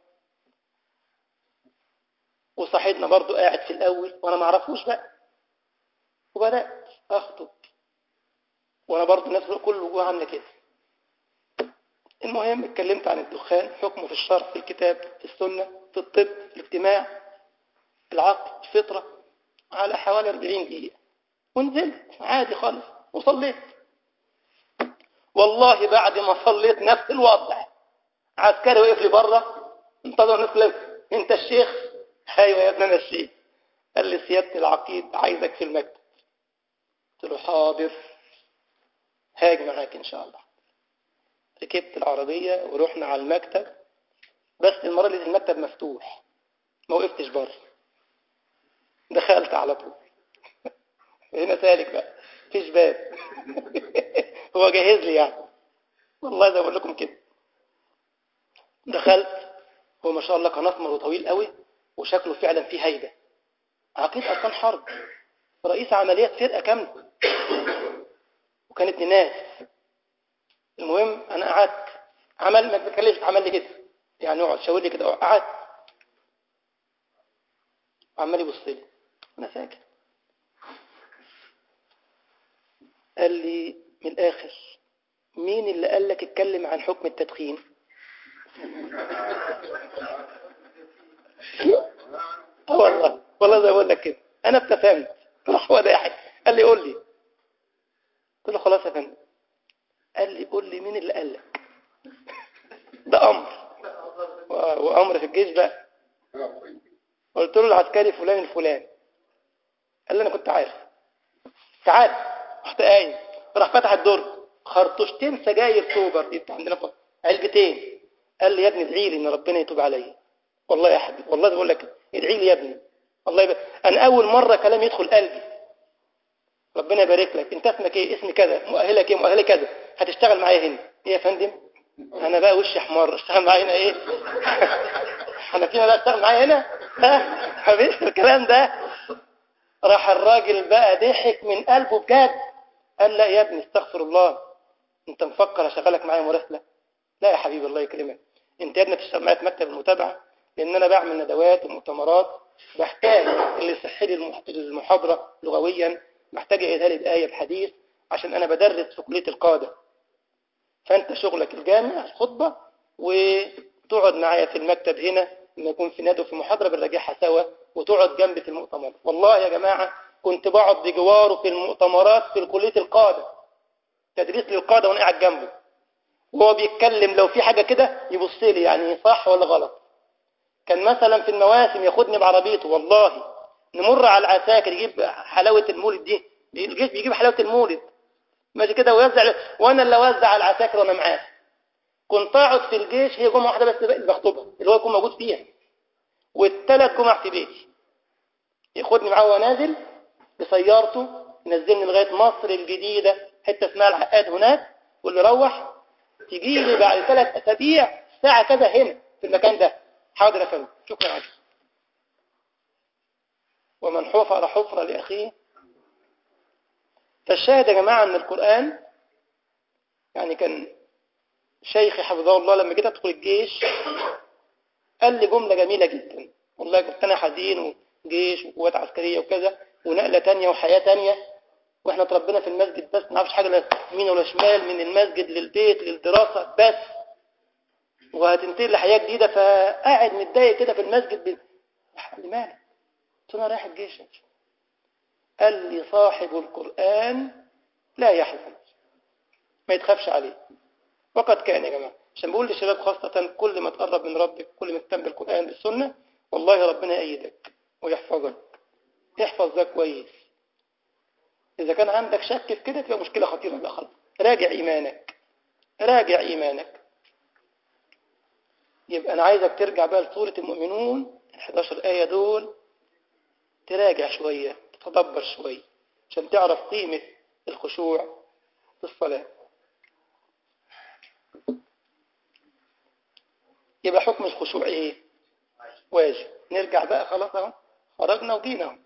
وصاحبنا برضو قاعد في الأول وأنا ما اعرفوش بقى وبدأت أخطب وانا برضه نفس كل الوجوه عامله كده المهم اتكلمت عن الدخان حكمه في الشرع في الكتاب في السنة في الطب في الاجتماع في العقل في الفطرة على حوالي 40 دقيقة ونزلت عادي خالص وصليت والله بعد ما صليت نفس الوضع عسكري وقف لي بره انتظر الناس كلها انت الشيخ ايوه يا ابني انا الشيخ قال لي سيادة العقيد عايزك في المكتب قلت له حاضر هاجي معاك ان شاء الله ركبت العربية ورحنا على المكتب بس المرة اللي المكتب مفتوح ما وقفتش بره دخلت على طول هنا سالك بقى فيش باب هو جاهز لي يعني والله زي بقول لكم كده دخلت هو ما شاء الله كان اسمر وطويل قوي وشكله فعلا فيه هيبه عقيد اركان حرب رئيس عمليات فرقه كامله وكانت ناس المهم انا قعدت عمل ما تتكلمش عمل لي كده يعني اقعد شاور لي كده قعدت وعمال يبص لي انا ساكت قال لي من الآخر مين اللي قال لك اتكلم عن حكم التدخين اه والله والله زي بقول لك كده انا ابتسمت راح هو ضاحك قال لي قول لي قلت له خلاص يا فندم قال لي قول لي مين اللي قال لك ده امر و- وامر في الجيش بقى قلت له العسكري فلان الفلاني قال لي انا كنت عارف تعال رحت قايم راح فتح الدرج خرطوشتين سجاير سوبر دي بتاع عندنا في- علبتين قال لي يا ابني ادعي لي ان ربنا يتوب عليا والله يا حبيبي والله بقول لك ادعي لي يا ابني الله يبارك انا اول مره كلام يدخل قلبي ربنا يبارك لك انت اسمك ايه اسمي كذا مؤهلك ايه مؤهلي كذا هتشتغل معايا هنا ايه يا فندم انا بقى وشي حمار اشتغل معايا هنا ايه انا فينا بقى اشتغل معايا هنا ها حبيبي الكلام ده راح الراجل بقى ضحك من قلبه بجد قال لا يا ابني استغفر الله انت مفكر اشغلك معايا مراسله لا يا حبيبي الله يكرمك انت يا ابني تشتغل معايا في مكتب المتابعه لان انا بعمل ندوات ومؤتمرات بحتاج اللي يصح لي المح- المحاضره لغويا محتاج يقولها لي بايه بحديث عشان انا بدرس في كليه القاده فانت شغلك الجامع الخطبه وتقعد معايا في المكتب هنا لما يكون في ندوه في محاضره بنراجعها سوا وتقعد جنبي في المؤتمر والله يا جماعه كنت بقعد بجواره في المؤتمرات في كليه القاده تدريس للقاده وانا قاعد جنبه وهو بيتكلم لو في حاجه كده يبص لي يعني صح ولا غلط كان مثلا في المواسم ياخدني بعربيته والله نمر على العساكر يجيب حلاوه المولد دي الجيش بيجيب حلاوه المولد ماشي كده ويوزع وانا اللي اوزع على العساكر وانا معاه كنت اقعد في الجيش هي جمعه واحده بس اللي بخطبها اللي هو يكون موجود فيها والثلاث جمع في بيتي ياخدني معاه وهو نازل بسيارته ينزلني لغايه مصر الجديده حته اسمها العقاد هناك واللي روح تجي لي بعد ثلاث اسابيع ساعه كذا هنا في المكان ده حاضر يا فندم شكرا عليك ومن حفر حفرة لأخيه فالشاهد يا جماعة أن القرآن يعني كان شيخي حفظه الله لما جيت أدخل الجيش قال لي جملة جميلة جدا والله كنت أنا حزين وجيش وقوات عسكرية وكذا ونقلة تانية وحياة تانية واحنا اتربينا في المسجد بس ما نعرفش حاجة لا يمين ولا شمال من المسجد للبيت للدراسة بس وهتنتقل لحياة جديدة فقاعد متضايق كده في المسجد ب... لماذا؟ قلت له انا رايح الجيش قال لي صاحب القرآن لا يحزن ما يتخافش عليه وقد كان يا جماعة عشان بقول للشباب خاصة كل ما تقرب من ربك كل ما تهتم بالقرآن بالسنة والله ربنا يأيدك ويحفظك احفظ ده كويس إذا كان عندك شك في كده تبقى مشكلة خطيرة بقى خلاص راجع إيمانك راجع إيمانك يبقى أنا عايزك ترجع بقى لسورة المؤمنون ال 11 آية دول تراجع شوية تتدبر شوية عشان تعرف قيمة الخشوع في الصلاة يبقى حكم الخشوع ايه واجب نرجع بقى خلاص اهو خرجنا وجينا اهو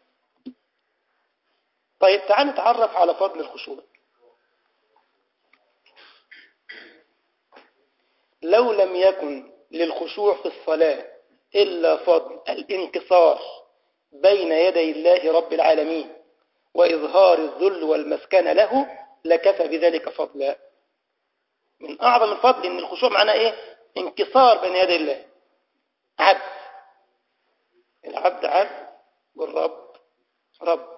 طيب تعال نتعرف على فضل الخشوع لو لم يكن للخشوع في الصلاة إلا فضل الانكسار بين يدي الله رب العالمين وإظهار الذل والمسكن له لكفى بذلك فضلا من أعظم الفضل إن الخشوع معناه إيه انكسار بين يدي الله عبد العبد عبد والرب رب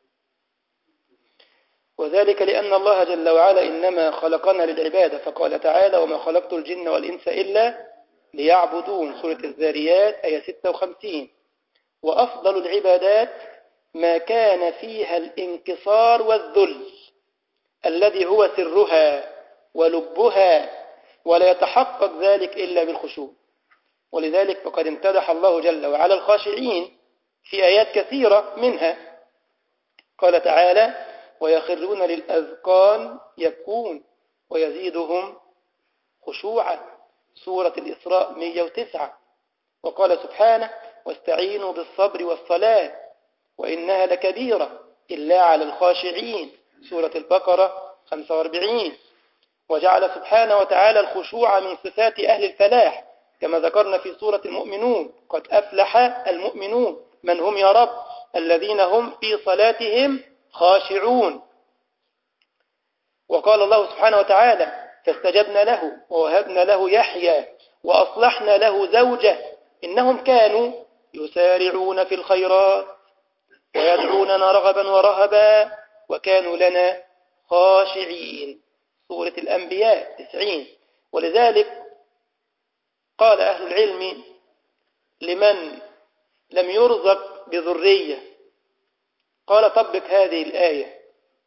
وذلك لأن الله جل وعلا إنما خلقنا للعبادة فقال تعالى وما خلقت الجن والإنس إلا ليعبدون سورة الذاريات آية 56 وأفضل العبادات ما كان فيها الانكسار والذل الذي هو سرها ولبها ولا يتحقق ذلك إلا بالخشوع ولذلك فقد امتدح الله جل وعلا الخاشعين في آيات كثيرة منها قال تعالى ويخرون للأذقان يبكون ويزيدهم خشوعا سورة الإسراء 109 وقال سبحانه واستعينوا بالصبر والصلاة وإنها لكبيرة إلا على الخاشعين سورة البقرة 45 وجعل سبحانه وتعالى الخشوع من صفات أهل الفلاح كما ذكرنا في سورة المؤمنون قد أفلح المؤمنون من هم يا رب الذين هم في صلاتهم خاشعون وقال الله سبحانه وتعالى فاستجبنا له ووهبنا له يحيى وأصلحنا له زوجه إنهم كانوا يسارعون في الخيرات ويدعوننا رغبا ورهبا وكانوا لنا خاشعين سورة الأنبياء تسعين ولذلك قال أهل العلم لمن لم يرزق بذرية قال طبق هذه الآية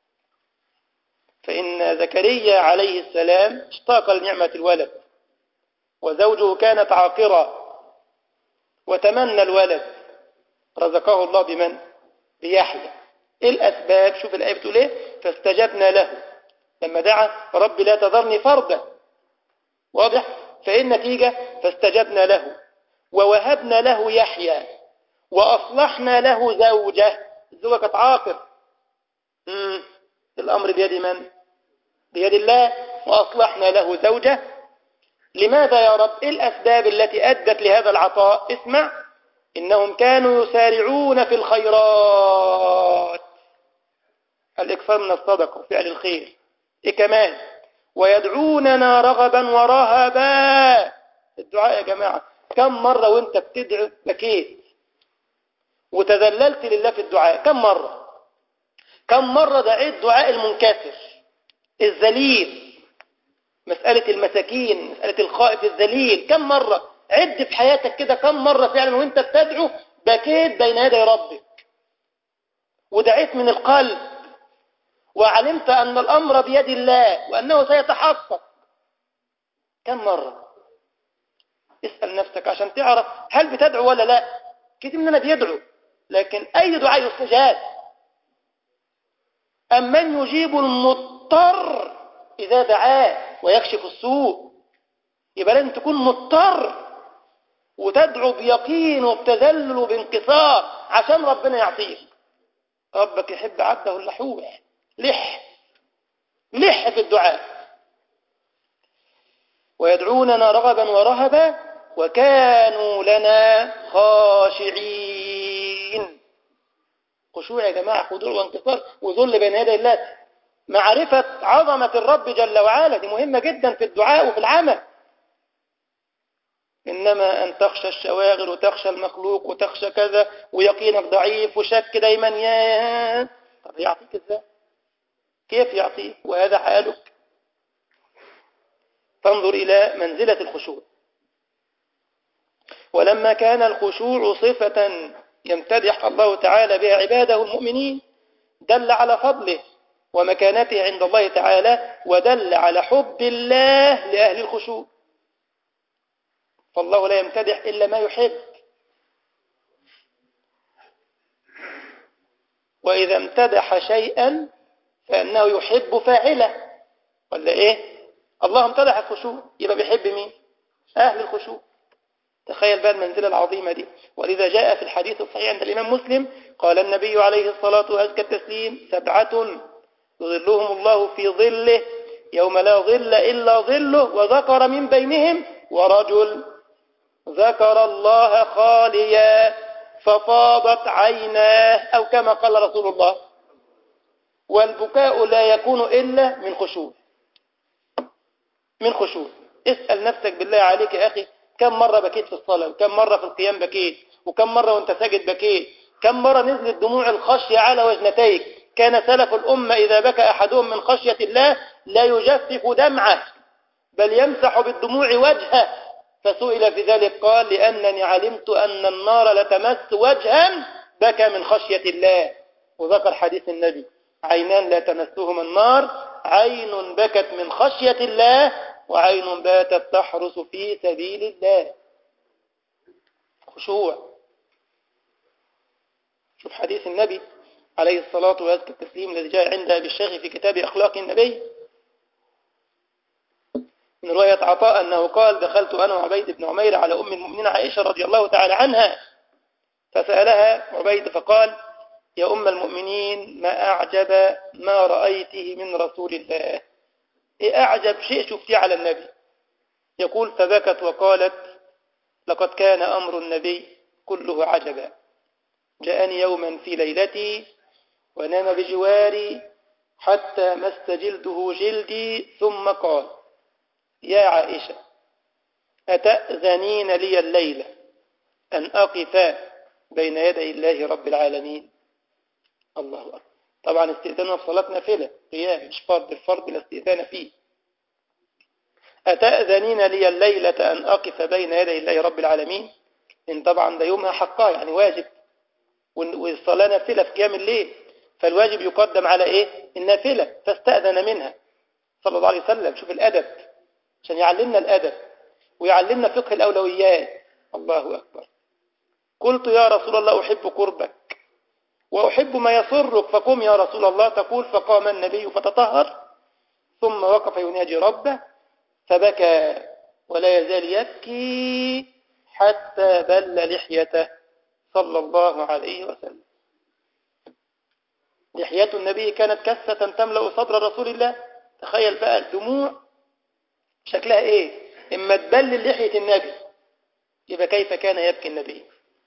فإن زكريا عليه السلام اشتاق لنعمة الولد وزوجه كانت عاقرة وتمنى الولد رزقه الله بمن؟ بيحيى ايه الأسباب شوف الآية بتقول ايه فاستجبنا له لما دعا رب لا تذرني فردا واضح فإيه النتيجة فاستجبنا له ووهبنا له يحيى وأصلحنا له زوجه الزوجة كانت عاقر مم. الأمر بيد من بيد الله وأصلحنا له زوجه لماذا يا رب إيه الأسباب التي أدت لهذا العطاء اسمع إنهم كانوا يسارعون في الخيرات الإكثار من الصدقة وفعل الخير إيه كمان ويدعوننا رغبا ورهبا الدعاء يا جماعة كم مرة وانت بتدعو بكيت وتذللت لله في الدعاء كم مرة كم مرة دعيت دعاء المنكسر الذليل مسألة المساكين مسألة الخائف الذليل كم مرة عد في حياتك كده كم مرة فعلا وانت بتدعو بكيت بين يدي ربك ودعيت من القلب وعلمت أن الأمر بيد الله وأنه سيتحقق كم مرة اسأل نفسك عشان تعرف هل بتدعو ولا لا كتير مننا بيدعو لكن أي دعاء يستجاب أم من يجيب المضطر إذا دعاه ويكشف السوء يبقى لازم تكون مضطر وتدعو بيقين وبتذلل وبانكسار عشان ربنا يعطيك ربك يحب عبده اللحوح لح لح في الدعاء ويدعوننا رغبا ورهبا وكانوا لنا خاشعين خشوع يا جماعة خضوع وانتصار وذل بين يدي الله معرفة عظمة الرب جل وعلا دي مهمة جدا في الدعاء وفي العمل إنما أن تخشى الشواغل وتخشى المخلوق وتخشى كذا ويقينك ضعيف وشك دايما يا طب يعطيك ازاي كيف يعطيك وهذا حالك فانظر إلى منزلة الخشوع ولما كان الخشوع صفة يمتدح الله تعالى بها عباده المؤمنين دل على فضله ومكانته عند الله تعالى ودل على حب الله لأهل الخشوع فالله لا يمتدح إلا ما يحب وإذا امتدح شيئا فإنه يحب فاعله ولا إيه الله امتدح الخشوع يبقى بيحب مين أهل الخشوع تخيل بقى المنزلة العظيمة دي ولذا جاء في الحديث الصحيح عند الإمام مسلم قال النبي عليه الصلاة وأزكى التسليم سبعة يظلهم الله في ظله يوم لا ظل إلا ظله وذكر من بينهم ورجل ذكر الله خاليا ففاضت عيناه أو كما قال رسول الله والبكاء لا يكون إلا من خشوع من خشوع اسأل نفسك بالله عليك يا أخي كم مرة بكيت في الصلاة وكم مرة في القيام بكيت وكم مرة وانت ساجد بكيت كم مرة نزلت دموع الخشية على وجنتيك كان سلف الأمة إذا بكى أحدهم من خشية الله لا يجفف دمعه بل يمسح بالدموع وجهه فسئل في ذلك قال لأنني علمت أن النار لتمس وجها بكى من خشية الله وذكر حديث النبي عينان لا تمسهما النار عين بكت من خشية الله وعين باتت تحرس في سبيل الله خشوع شوف حديث النبي عليه الصلاة ويذكر التسليم الذي جاء عند أبي الشيخ في كتاب أخلاق النبي من رواية عطاء أنه قال دخلت أنا وعبيد بن عمير على أم المؤمنين عائشة رضي الله تعالى عنها فسألها عبيد فقال يا أم المؤمنين ما أعجب ما رأيته من رسول الله إيه أعجب شيء شفتيه على النبي يقول فبكت وقالت لقد كان أمر النبي كله عجبا جاءني يوما في ليلتي ونام بجواري حتى مس جلده جلدي ثم قال يا عائشة أتأذنين لي الليلة أن أقف بين يدي الله رب العالمين الله أكبر طبعا استئذاننا في صلاة نافلة قيام مش فرض الفرض لا استئذان فيه أتأذنين لي الليلة أن أقف بين يدي الله رب العالمين إن طبعا ده يومها حقها يعني واجب والصلاة نافلة في قيام الليل فالواجب يقدم على إيه النافلة فاستأذن منها صلى الله عليه وسلم شوف الأدب عشان يعلمنا الأدب ويعلمنا فقه الأولويات الله أكبر قلت يا رسول الله أحب قربك وأحب ما يسرك فقم يا رسول الله تقول فقام النبي فتطهر ثم وقف يناجي ربه فبكى ولا يزال يبكي حتى بل لحيته صلى الله عليه وسلم لحية النبي كانت كثة تملأ صدر رسول الله تخيل بقى الدموع شكلها ايه اما تبلل لحية النبي يبقى كيف كان يبكي النبي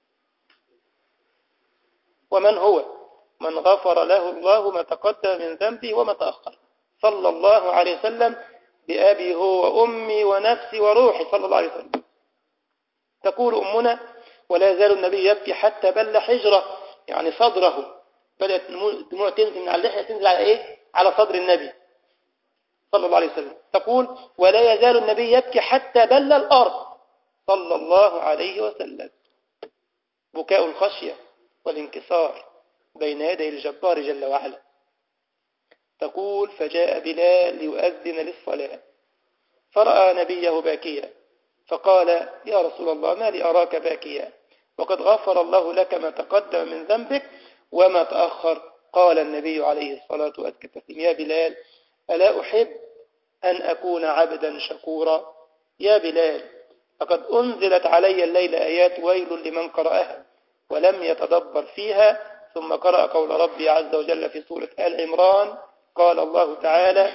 ومن هو من غفر له الله ما تقدم من ذنبه وما تأخر صلى الله عليه وسلم بأبي هو وأمي ونفسي وروحي صلى الله عليه وسلم تقول أمنا ولا يزال النبي يبكي حتى بل حجرة يعني صدره بدأت الدموع تنزل من على اللحية تنزل على إيه؟ على صدر النبي صلى الله عليه وسلم تقول ولا يزال النبي يبكي حتى بل الأرض صلى الله عليه وسلم بكاء الخشية والانكسار بين يدي الجبار جل وعلا تقول فجاء بلال ليؤذن للصلاة فرأى نبيه باكيا فقال يا رسول الله ما لي أراك باكيا وقد غفر الله لك ما تقدم من ذنبك وما تأخر قال النبي عليه الصلاة والسلام يا بلال ألا أحب أن أكون عبدا شكورا يا بلال لقد أنزلت علي الليل آيات ويل لمن قرأها ولم يتدبر فيها ثم قرأ قول ربي عز وجل في سورة آل عمران قال الله تعالى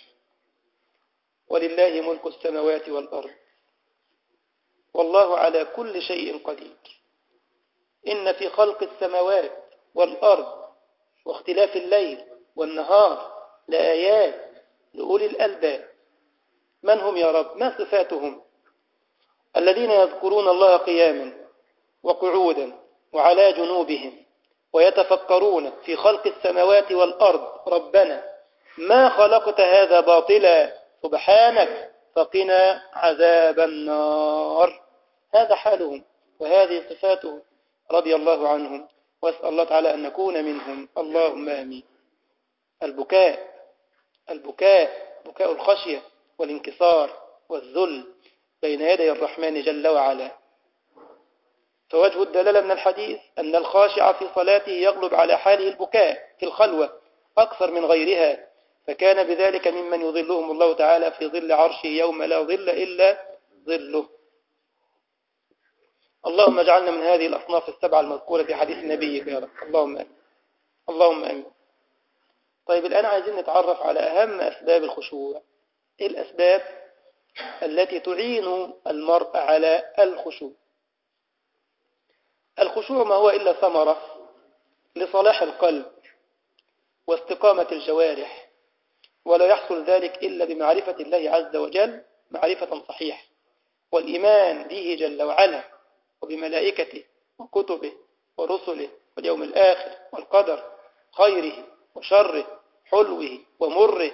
ولله ملك السماوات والأرض والله على كل شيء قدير إن في خلق السماوات والأرض واختلاف الليل والنهار لآيات لأولي الألباب من هم يا رب ما صفاتهم الذين يذكرون الله قياما وقعودا وعلى جنوبهم ويتفكرون في خلق السماوات والأرض ربنا ما خلقت هذا باطلا سبحانك فقنا عذاب النار هذا حالهم وهذه صفاتهم رضي الله عنهم واسأل الله تعالى أن نكون منهم اللهم آمين البكاء البكاء بكاء الخشية والانكسار والذل بين يدي الرحمن جل وعلا فوجه الدلالة من الحديث أن الخاشع في صلاته يغلب على حاله البكاء في الخلوة أكثر من غيرها فكان بذلك ممن يظلهم الله تعالى في ظل عرشه يوم لا ظل إلا ظله اللهم اجعلنا من هذه الأصناف السبعة المذكورة في حديث نبيك يا رب اللهم أمين اللهم أمين طيب الآن عايزين نتعرف على أهم أسباب الخشوع إيه الأسباب التي تعين المرء على الخشوع الخشوع ما هو إلا ثمرة لصلاح القلب واستقامة الجوارح ولا يحصل ذلك إلا بمعرفة الله عز وجل معرفة صحيحة والإيمان به جل وعلا وبملائكته وكتبه ورسله واليوم الآخر والقدر خيره وشره حلوه ومره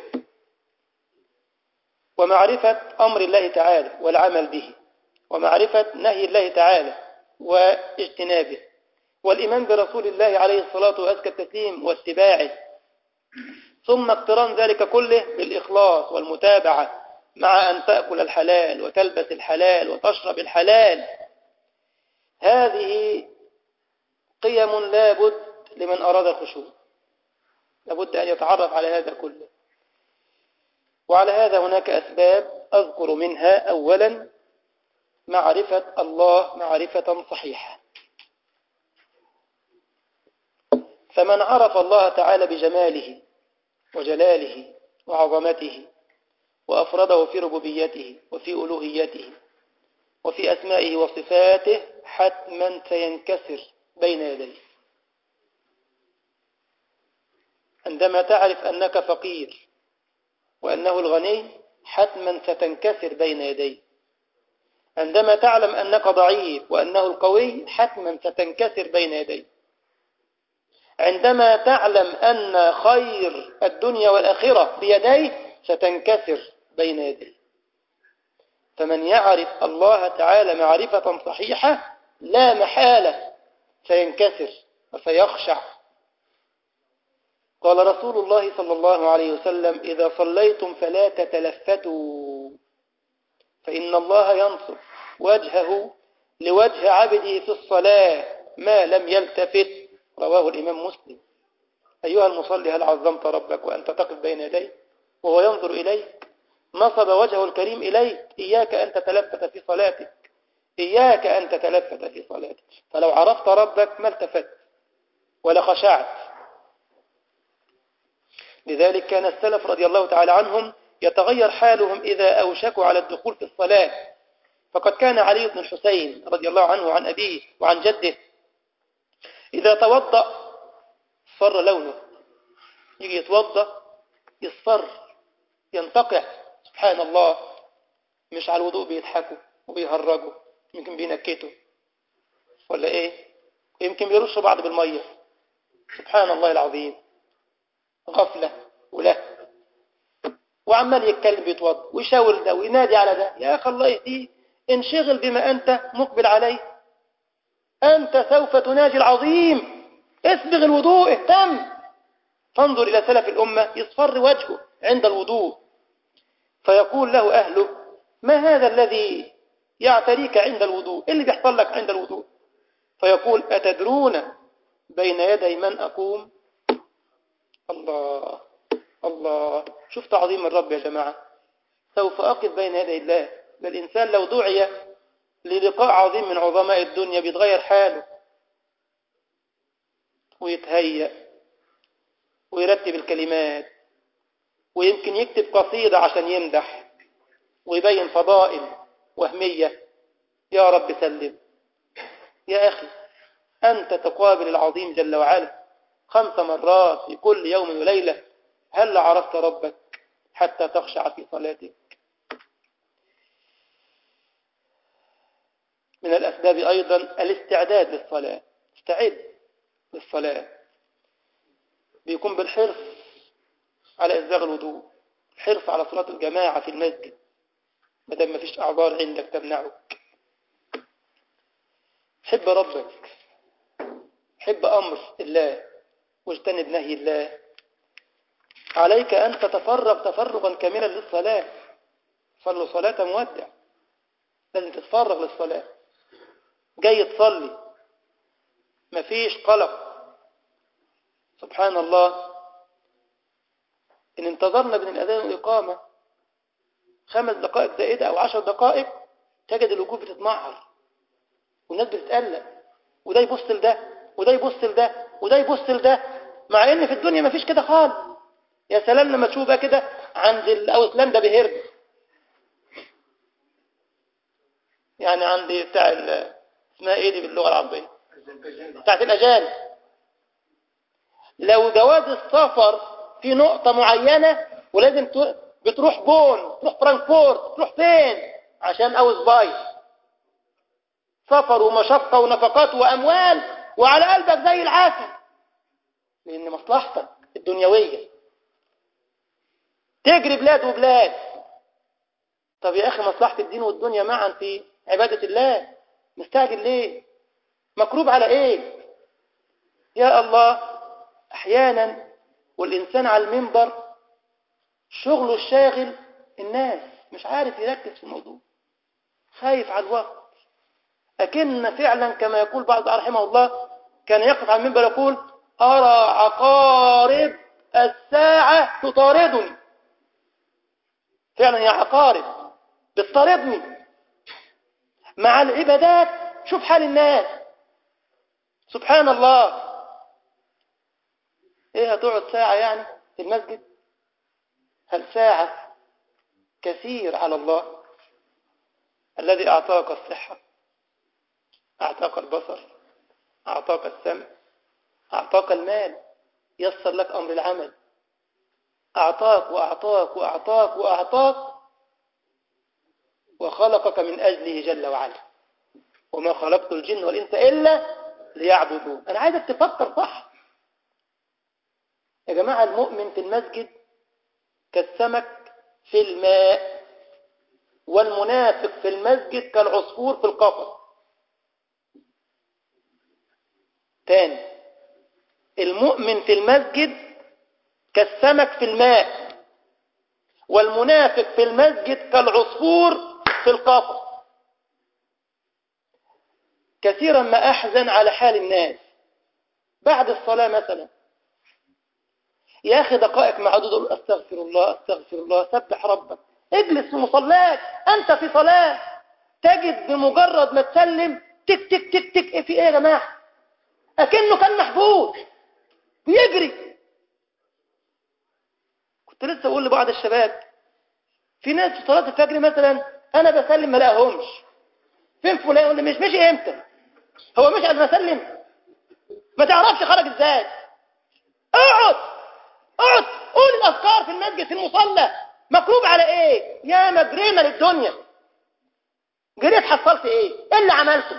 ومعرفة أمر الله تعالى والعمل به ومعرفة نهي الله تعالى واجتنابه والإيمان برسول الله عليه الصلاة وأزكى التسليم واتباعه ثم اقتران ذلك كله بالإخلاص والمتابعة مع أن تأكل الحلال وتلبس الحلال وتشرب الحلال هذه قيم لابد لمن أراد الخشوع لابد أن يتعرف على هذا كله وعلى هذا هناك أسباب أذكر منها أولا معرفة الله معرفة صحيحة فمن عرف الله تعالى بجماله وجلاله وعظمته وأفرده في ربوبيته وفي ألوهيته وفي أسمائه وصفاته حتما سينكسر بين يديه عندما تعرف أنك فقير وأنه الغني حتما ستنكسر بين يديه عندما تعلم أنك ضعيف وأنه القوي حتما ستنكسر بين يديه عندما تعلم أن خير الدنيا والآخرة بيديه ستنكسر بين يديه فمن يعرف الله تعالى معرفة صحيحة لا محالة سينكسر وسيخشع قال رسول الله صلى الله عليه وسلم إذا صليتم فلا تتلفتوا فإن الله ينصر وجهه لوجه عبده في الصلاة ما لم يلتفت رواه الإمام مسلم أيها المصلي هل عظمت ربك وأنت تقف بين يديه وهو ينظر إليك نصب وجهه الكريم إليك إياك أن تتلفت في صلاتك إياك أن تتلفت في صلاتك فلو عرفت ربك ما التفت ولا خشعت لذلك كان السلف رضي الله تعالى عنهم يتغير حالهم إذا أوشكوا على الدخول في الصلاة فقد كان علي بن الحسين رضي الله عنه وعن أبيه وعن جده إذا توضأ صر لونه يجي يتوضأ يصفر ينتقع سبحان الله مش على الوضوء بيضحكوا وبيهرجوا يمكن بينكتوا ولا ايه يمكن بيرشوا بعض بالمية سبحان الله العظيم غفلة ولا وعمال يتكلم بيتوضا ويشاور ده وينادي على ده يا أخي الله يهديه انشغل بما أنت مقبل عليه أنت سوف تناجي العظيم اسبغ الوضوء اهتم فانظر إلى سلف الأمة يصفر وجهه عند الوضوء فيقول له أهله ما هذا الذي يعتريك عند الوضوء إيه اللي بيحصل لك عند الوضوء فيقول أتدرون بين يدي من أقوم الله الله شوف تعظيم الرب يا جماعة سوف أقف بين يدي الله ده الإنسان لو دعي للقاء عظيم من عظماء الدنيا بيتغير حاله ويتهيأ ويرتب الكلمات ويمكن يكتب قصيدة عشان يمدح ويبين فضائل وهمية يا رب سلم يا أخي أنت تقابل العظيم جل وعلا خمس مرات في كل يوم وليلة هل عرفت ربك حتى تخشع في صلاتك من الأسباب أيضا الاستعداد للصلاة استعد للصلاة بيكون بالحرص على إسباغ الوضوء الحرص على صلاة الجماعة في المسجد ما دام مفيش أعذار عندك تمنعك حب ربك حب أمر الله واجتنب نهي الله عليك أن تتفرغ تفرغا كاملا للصلاة صلوا صلاة مودع لازم تتفرغ للصلاة جاي تصلي مفيش قلق سبحان الله إن انتظرنا بين الأذان والإقامة خمس دقائق زائدة أو عشر دقائق تجد الوجوه بتتمعر والناس بتتقلق وده يبص لده وده يبص لده وده يبص لده مع ان في الدنيا ما فيش كده خالص يا سلام لما تشوف بقى كده عند الاوسلام ده بهرب يعني عند بتاع اسمها ايه دي باللغه العربيه بتاعت الاجانب لو جواز السفر في نقطه معينه ولازم بتروح بون تروح فرانكفورت تروح فين عشان اوز باي سفر ومشقه ونفقات واموال وعلى قلبك زي العسل لأن مصلحتك الدنيوية تجري بلاد وبلاد طب يا أخي مصلحة الدين والدنيا معا في عبادة الله مستعجل ليه مكروب على إيه يا الله أحيانا والإنسان على المنبر شغله الشاغل الناس مش عارف يركز في الموضوع خايف على الوقت أكن فعلا كما يقول بعض رحمه الله كان يقف على المنبر يقول أرى عقارب الساعة تطاردني فعلا هي عقارب بتطاردني مع العبادات شوف حال الناس سبحان الله ايه هتقعد ساعة يعني في المسجد هل ساعة كثير على الله الذي أعطاك الصحة أعطاك البصر أعطاك السمع أعطاك المال يسر لك أمر العمل أعطاك وأعطاك وأعطاك وأعطاك وخلقك من أجله جل وعلا وما خلقت الجن والإنس إلا ليعبدون أنا عايزك تفكر صح يا جماعة المؤمن في المسجد كالسمك في الماء والمنافق في المسجد كالعصفور في القفص تاني المؤمن في المسجد كالسمك في الماء والمنافق في المسجد كالعصفور في القفص كثيرا ما أحزن على حال الناس بعد الصلاة مثلا يا أخي دقائق معدودة أستغفر الله أستغفر الله سبح ربك اجلس في مصلاك أنت في صلاة تجد بمجرد ما تسلم تك تك تك تك إيه في إيه يا جماعة أكنه كان محبوس بيجري كنت لسه أقول لبعض الشباب في ناس في صلاة الفجر مثلا أنا بسلم ما لاقيهمش فين فلان يقول لي مش مشي امتى هو مش قبل ما اسلم ما تعرفش خرج ازاي اقعد اقعد قول الاذكار في المسجد في المصلى مكروب على ايه يا مجرمه للدنيا جريت حصلت ايه ايه اللي عملته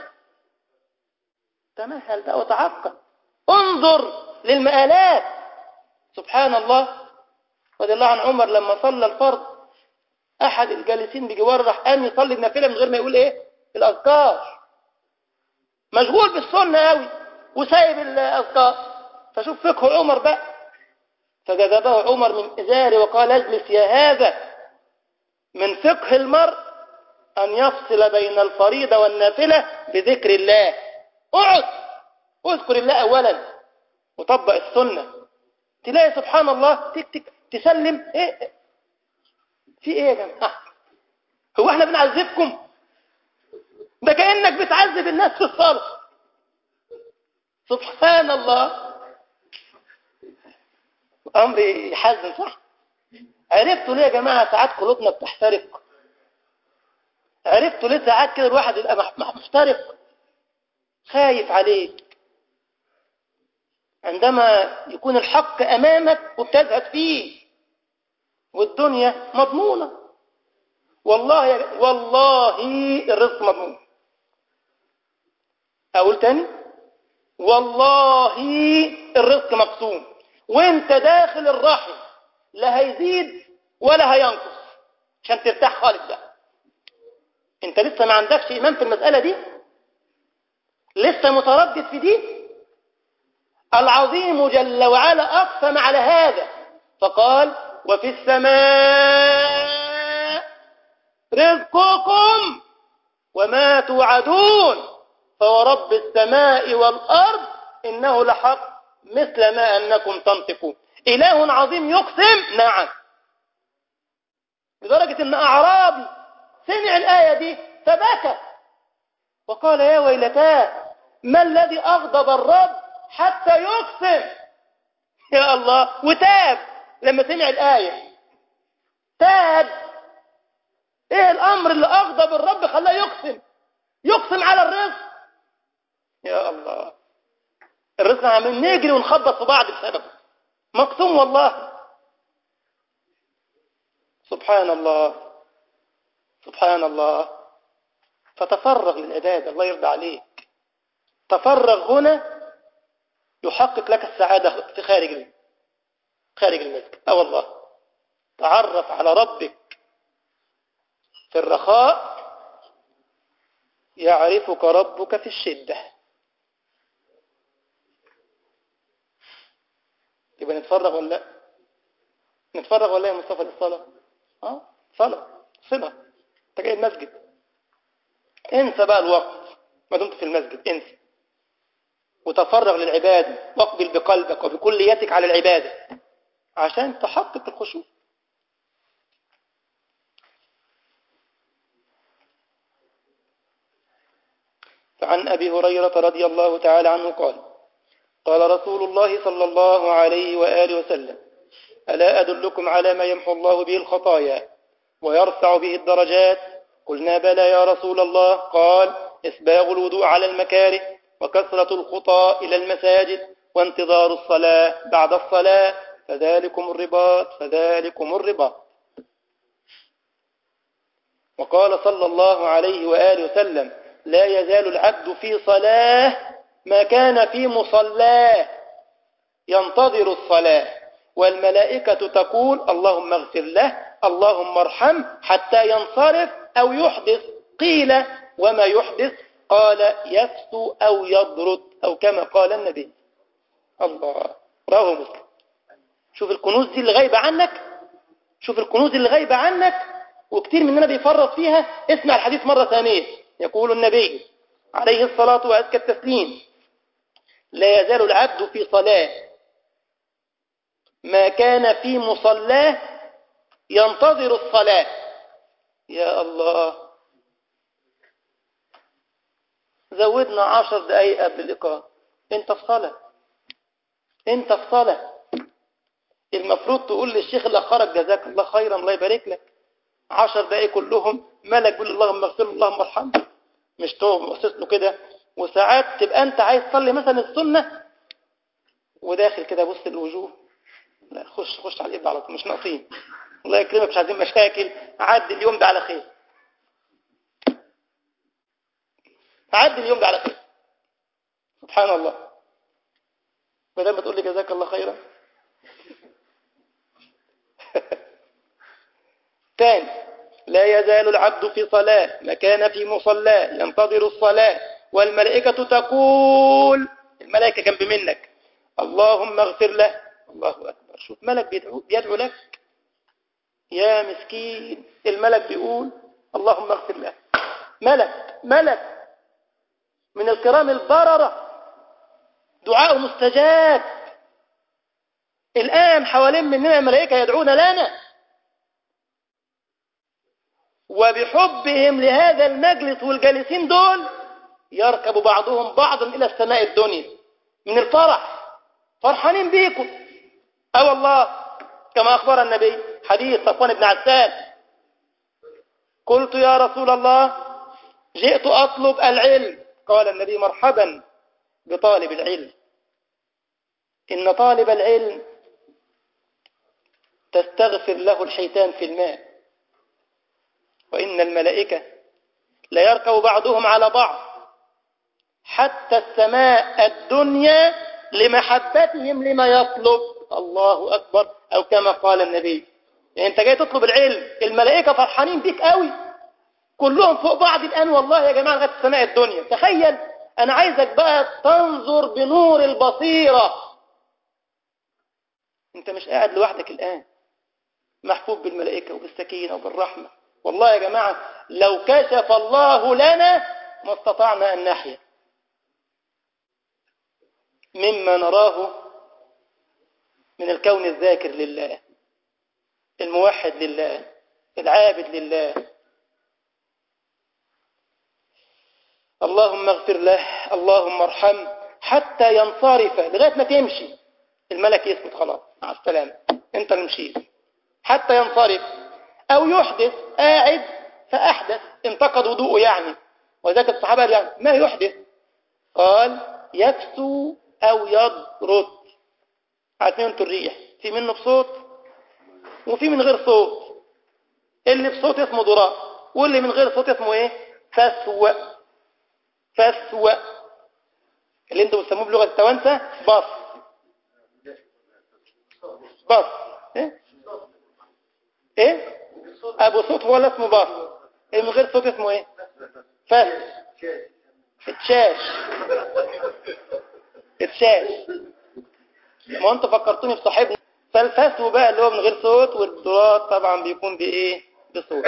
تمهل بقى وتعقل انظر للمآلات سبحان الله رضي الله عن عمر لما صلى الفرض احد الجالسين بجواره راح قام يصلي النافله من غير ما يقول ايه الاذكار مشغول بالسنه قوي وسايب الاذكار فشوف فقه عمر بقى فجذبه عمر من ازاره وقال اجلس يا هذا من فقه المرء ان يفصل بين الفريضه والنافله بذكر الله اقعد اذكر الله اولا وطبق السنه تلاقي سبحان الله تك تك تسلم ايه في ايه يا جماعه هو احنا بنعذبكم ده كأنك بتعذب الناس في الصلاة سبحان الله أمر يحزن صح عرفتوا ليه يا جماعة ساعات قلوبنا بتحترق عرفتوا ليه ساعات كده الواحد يبقى محترق خايف عليك عندما يكون الحق أمامك وبتزهد فيه والدنيا مضمونة والله يا والله الرزق مضمون أقول تاني والله الرزق مقسوم وانت داخل الرحم لا هيزيد ولا هينقص عشان ترتاح خالص بقى انت لسه ما عندكش ايمان في المسألة دي لسه متردد في دي العظيم جل وعلا أقسم على هذا فقال وفي السماء رزقكم وما توعدون فورب السماء والأرض إنه لحق مثل ما أنكم تنطقون إله عظيم يقسم نعم لدرجة أن أعرابي سمع الآية دي فبكى وقال يا ويلتاه ما الذي أغضب الرب حتى يقسم يا الله وتاب لما سمع الآية تاب ايه الامر اللي اغضب الرب خلاه يقسم يقسم على الرزق يا الله الرزق عمال نجري ونخبط في بعض بسببه مقسوم والله سبحان الله سبحان الله فتفرغ للعبادة الله يرضى عليك تفرغ هنا يحقق لك السعادة في خارج خارج المسجد اه والله تعرف على ربك في الرخاء يعرفك ربك في الشدة يبقى نتفرغ ولا لا نتفرغ ولا يا مصطفى للصلاة اه صلاة صلة انت جاي المسجد انسى بقى الوقت ما دمت في المسجد انسى وتفرغ للعبادة واقبل بقلبك وبكليتك على العبادة عشان تحقق الخشوع فعن أبي هريرة رضي الله تعالى عنه قال قال رسول الله صلى الله عليه وآله وسلم ألا أدلكم على ما يمحو الله به الخطايا ويرفع به الدرجات قلنا بلى يا رسول الله قال إسباغ الوضوء على المكاره وكثرة الخطى إلى المساجد وانتظار الصلاة بعد الصلاة فذلكم الرباط فذلكم الرباط وقال صلى الله عليه وآله وسلم لا يزال العبد في صلاة ما كان في مصلاه ينتظر الصلاة والملائكة تقول اللهم اغفر له اللهم ارحم حتى ينصرف أو يحدث قيل وما يحدث قال يفسو أو يضرد أو كما قال النبي الله رواه مسلم شوف الكنوز دي اللي غايبة عنك شوف الكنوز اللي غايبة عنك وكتير مننا بيفرط فيها اسمع الحديث مرة ثانية يقول النبي عليه الصلاة وأزكى التسليم لا يزال العبد في صلاة ما كان في مصلاه ينتظر الصلاة يا الله زودنا عشر دقايق قبل الإقامة انت في صلاة انت في صلاة المفروض تقول للشيخ اللي أخرج جزاك الله خيرا الله يبارك لك عشر دقايق كلهم ملك يقول اللهم اغفر له اللهم ارحمه مش تقعد باصص له كده وساعات تبقى انت عايز تصلي مثلا السنة وداخل كده بص الوجوه لا خش خش على الإبن على طول مش ناقصين الله يكرمك مش عايزين مشاكل عدي اليوم ده على خير عدي اليوم ده على خير سبحان الله بدل ما تقول لي جزاك الله خيرا ثاني لا يزال العبد في صلاة ما كان في مصلاه ينتظر الصلاة والملائكة تقول الملائكة جنب منك اللهم اغفر له الله أكبر شوف ملك بيدعو, بيدعو لك يا مسكين الملك بيقول اللهم اغفر له ملك ملك من الكرام البررة دعاء مستجاب الآن حوالين مننا الملائكة يدعون لنا وبحبهم لهذا المجلس والجالسين دول يركب بعضهم بعضا إلى السماء الدنيا من الفرح فرحانين بيكم أو الله كما أخبر النبي حديث صفوان بن عسال قلت يا رسول الله جئت أطلب العلم قال النبي مرحبا بطالب العلم إن طالب العلم تستغفر له الحيتان في الماء وإن الملائكة لا يركب بعضهم على بعض حتى السماء الدنيا لمحبتهم لما يطلب الله أكبر أو كما قال النبي يعني أنت جاي تطلب العلم الملائكة فرحانين بيك قوي كلهم فوق بعض الآن والله يا جماعة لغاية السماء الدنيا تخيل أنا عايزك بقى تنظر بنور البصيرة أنت مش قاعد لوحدك الآن محفوظ بالملائكة وبالسكينة وبالرحمة والله يا جماعة لو كشف الله لنا ما استطعنا أن نحيا مما نراه من الكون الذاكر لله الموحد لله العابد لله اللهم اغفر له اللهم ارحم حتى ينصرف لغاية ما تمشي الملك يسكت خلاص مع السلامة انت اللي مشيت حتى ينصرف او يحدث قاعد فاحدث انتقد وضوءه يعني وذلك الصحابة يعني ما يحدث قال يكسو او يضرد عارفين انتوا الريح في منه بصوت وفي من غير صوت اللي بصوت اسمه ضراء واللي من غير صوت اسمه ايه فسوى فسوى اللي انتوا بتسموه بلغه التوانسه بص بص ايه ايه ابو صوت هو اللي اسمه بص اللي من غير صوت اسمه ايه فس اتشاش اتشاش ما انت فكرتوني بصاحبنا فالفسو بقى اللي هو من غير صوت والضرات طبعا بيكون بايه بصوت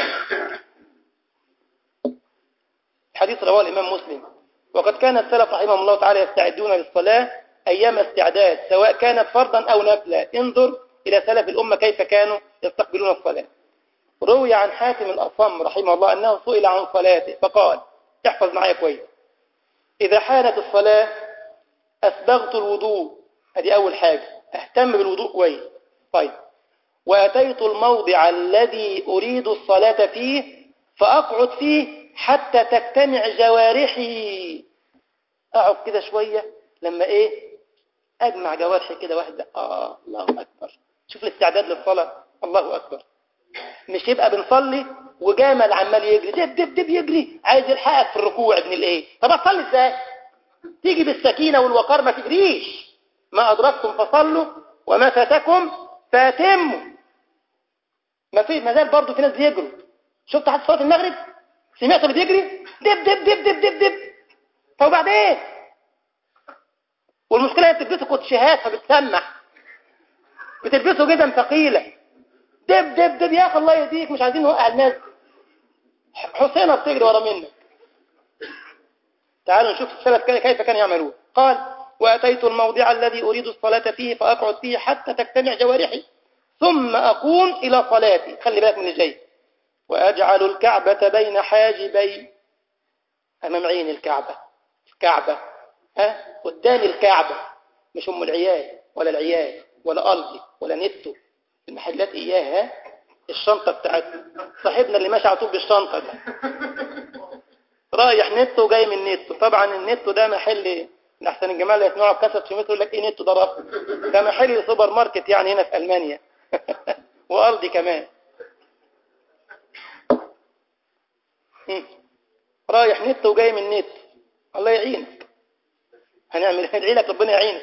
حديث رواه الامام مسلم وقد كان السلف رحمهم الله تعالى يستعدون للصلاة ايام استعداد سواء كانت فرضا او نفلا انظر الى سلف الامه كيف كانوا يستقبلون الصلاة روي عن حاتم الاصم رحمه الله انه سئل عن صلاته فقال احفظ معايا كويس اذا حانت الصلاة اسبغت الوضوء ادي اول حاجة اهتم بالوضوء كويس طيب واتيت الموضع الذي اريد الصلاة فيه فاقعد فيه حتى تجتمع جوارحي اقعد كده شوية لما ايه أجمع جوارحي كده واحدة آه الله أكبر شوف الاستعداد للصلاة الله أكبر مش يبقى بنصلي وجامل عمال يجري دب دب دب يجري عايز يلحقك في الركوع ابن الايه طب اصلي ازاي تيجي بالسكينة والوقار ما تجريش ما أدركتم فصلوا وما فاتكم فاتموا ما في ما زال برضه في ناس بيجروا شفت حد صلاه المغرب سمعت اللي بيجري دب دب دب دب دب دب طب وبعدين والمشكله هي بتلبسوا كوتشيهات فبتسمع بتلبسوا جزم ثقيله دب دب دب يا اخي الله يهديك مش عايزين نوقع الناس حسينه بتجري ورا منك تعالوا نشوف السلف كيف كان يعملون قال واتيت الموضع الذي اريد الصلاه فيه فاقعد فيه حتى تجتمع جوارحي ثم أقوم إلى صلاتي خلي بالك من اللي جاي وأجعل الكعبة بين حاجبي أمام عين الكعبة الكعبة ها قدام الكعبة مش أم العيال ولا العيال ولا قلبي ولا نتو المحلات إياها الشنطة بتاعتنا صاحبنا اللي ماشي على طول بالشنطة ده رايح نتو جاي من نتو طبعا النتو ده محل لحسن الجماعة اللي يسمعوا بكاسة في مصر يقول لك ايه نتو ده رقم ده محل سوبر ماركت يعني هنا في ألمانيا وأرضي كمان رايح نت وجاي من نت الله يعينك هنعمل ندعي لك ربنا يعينك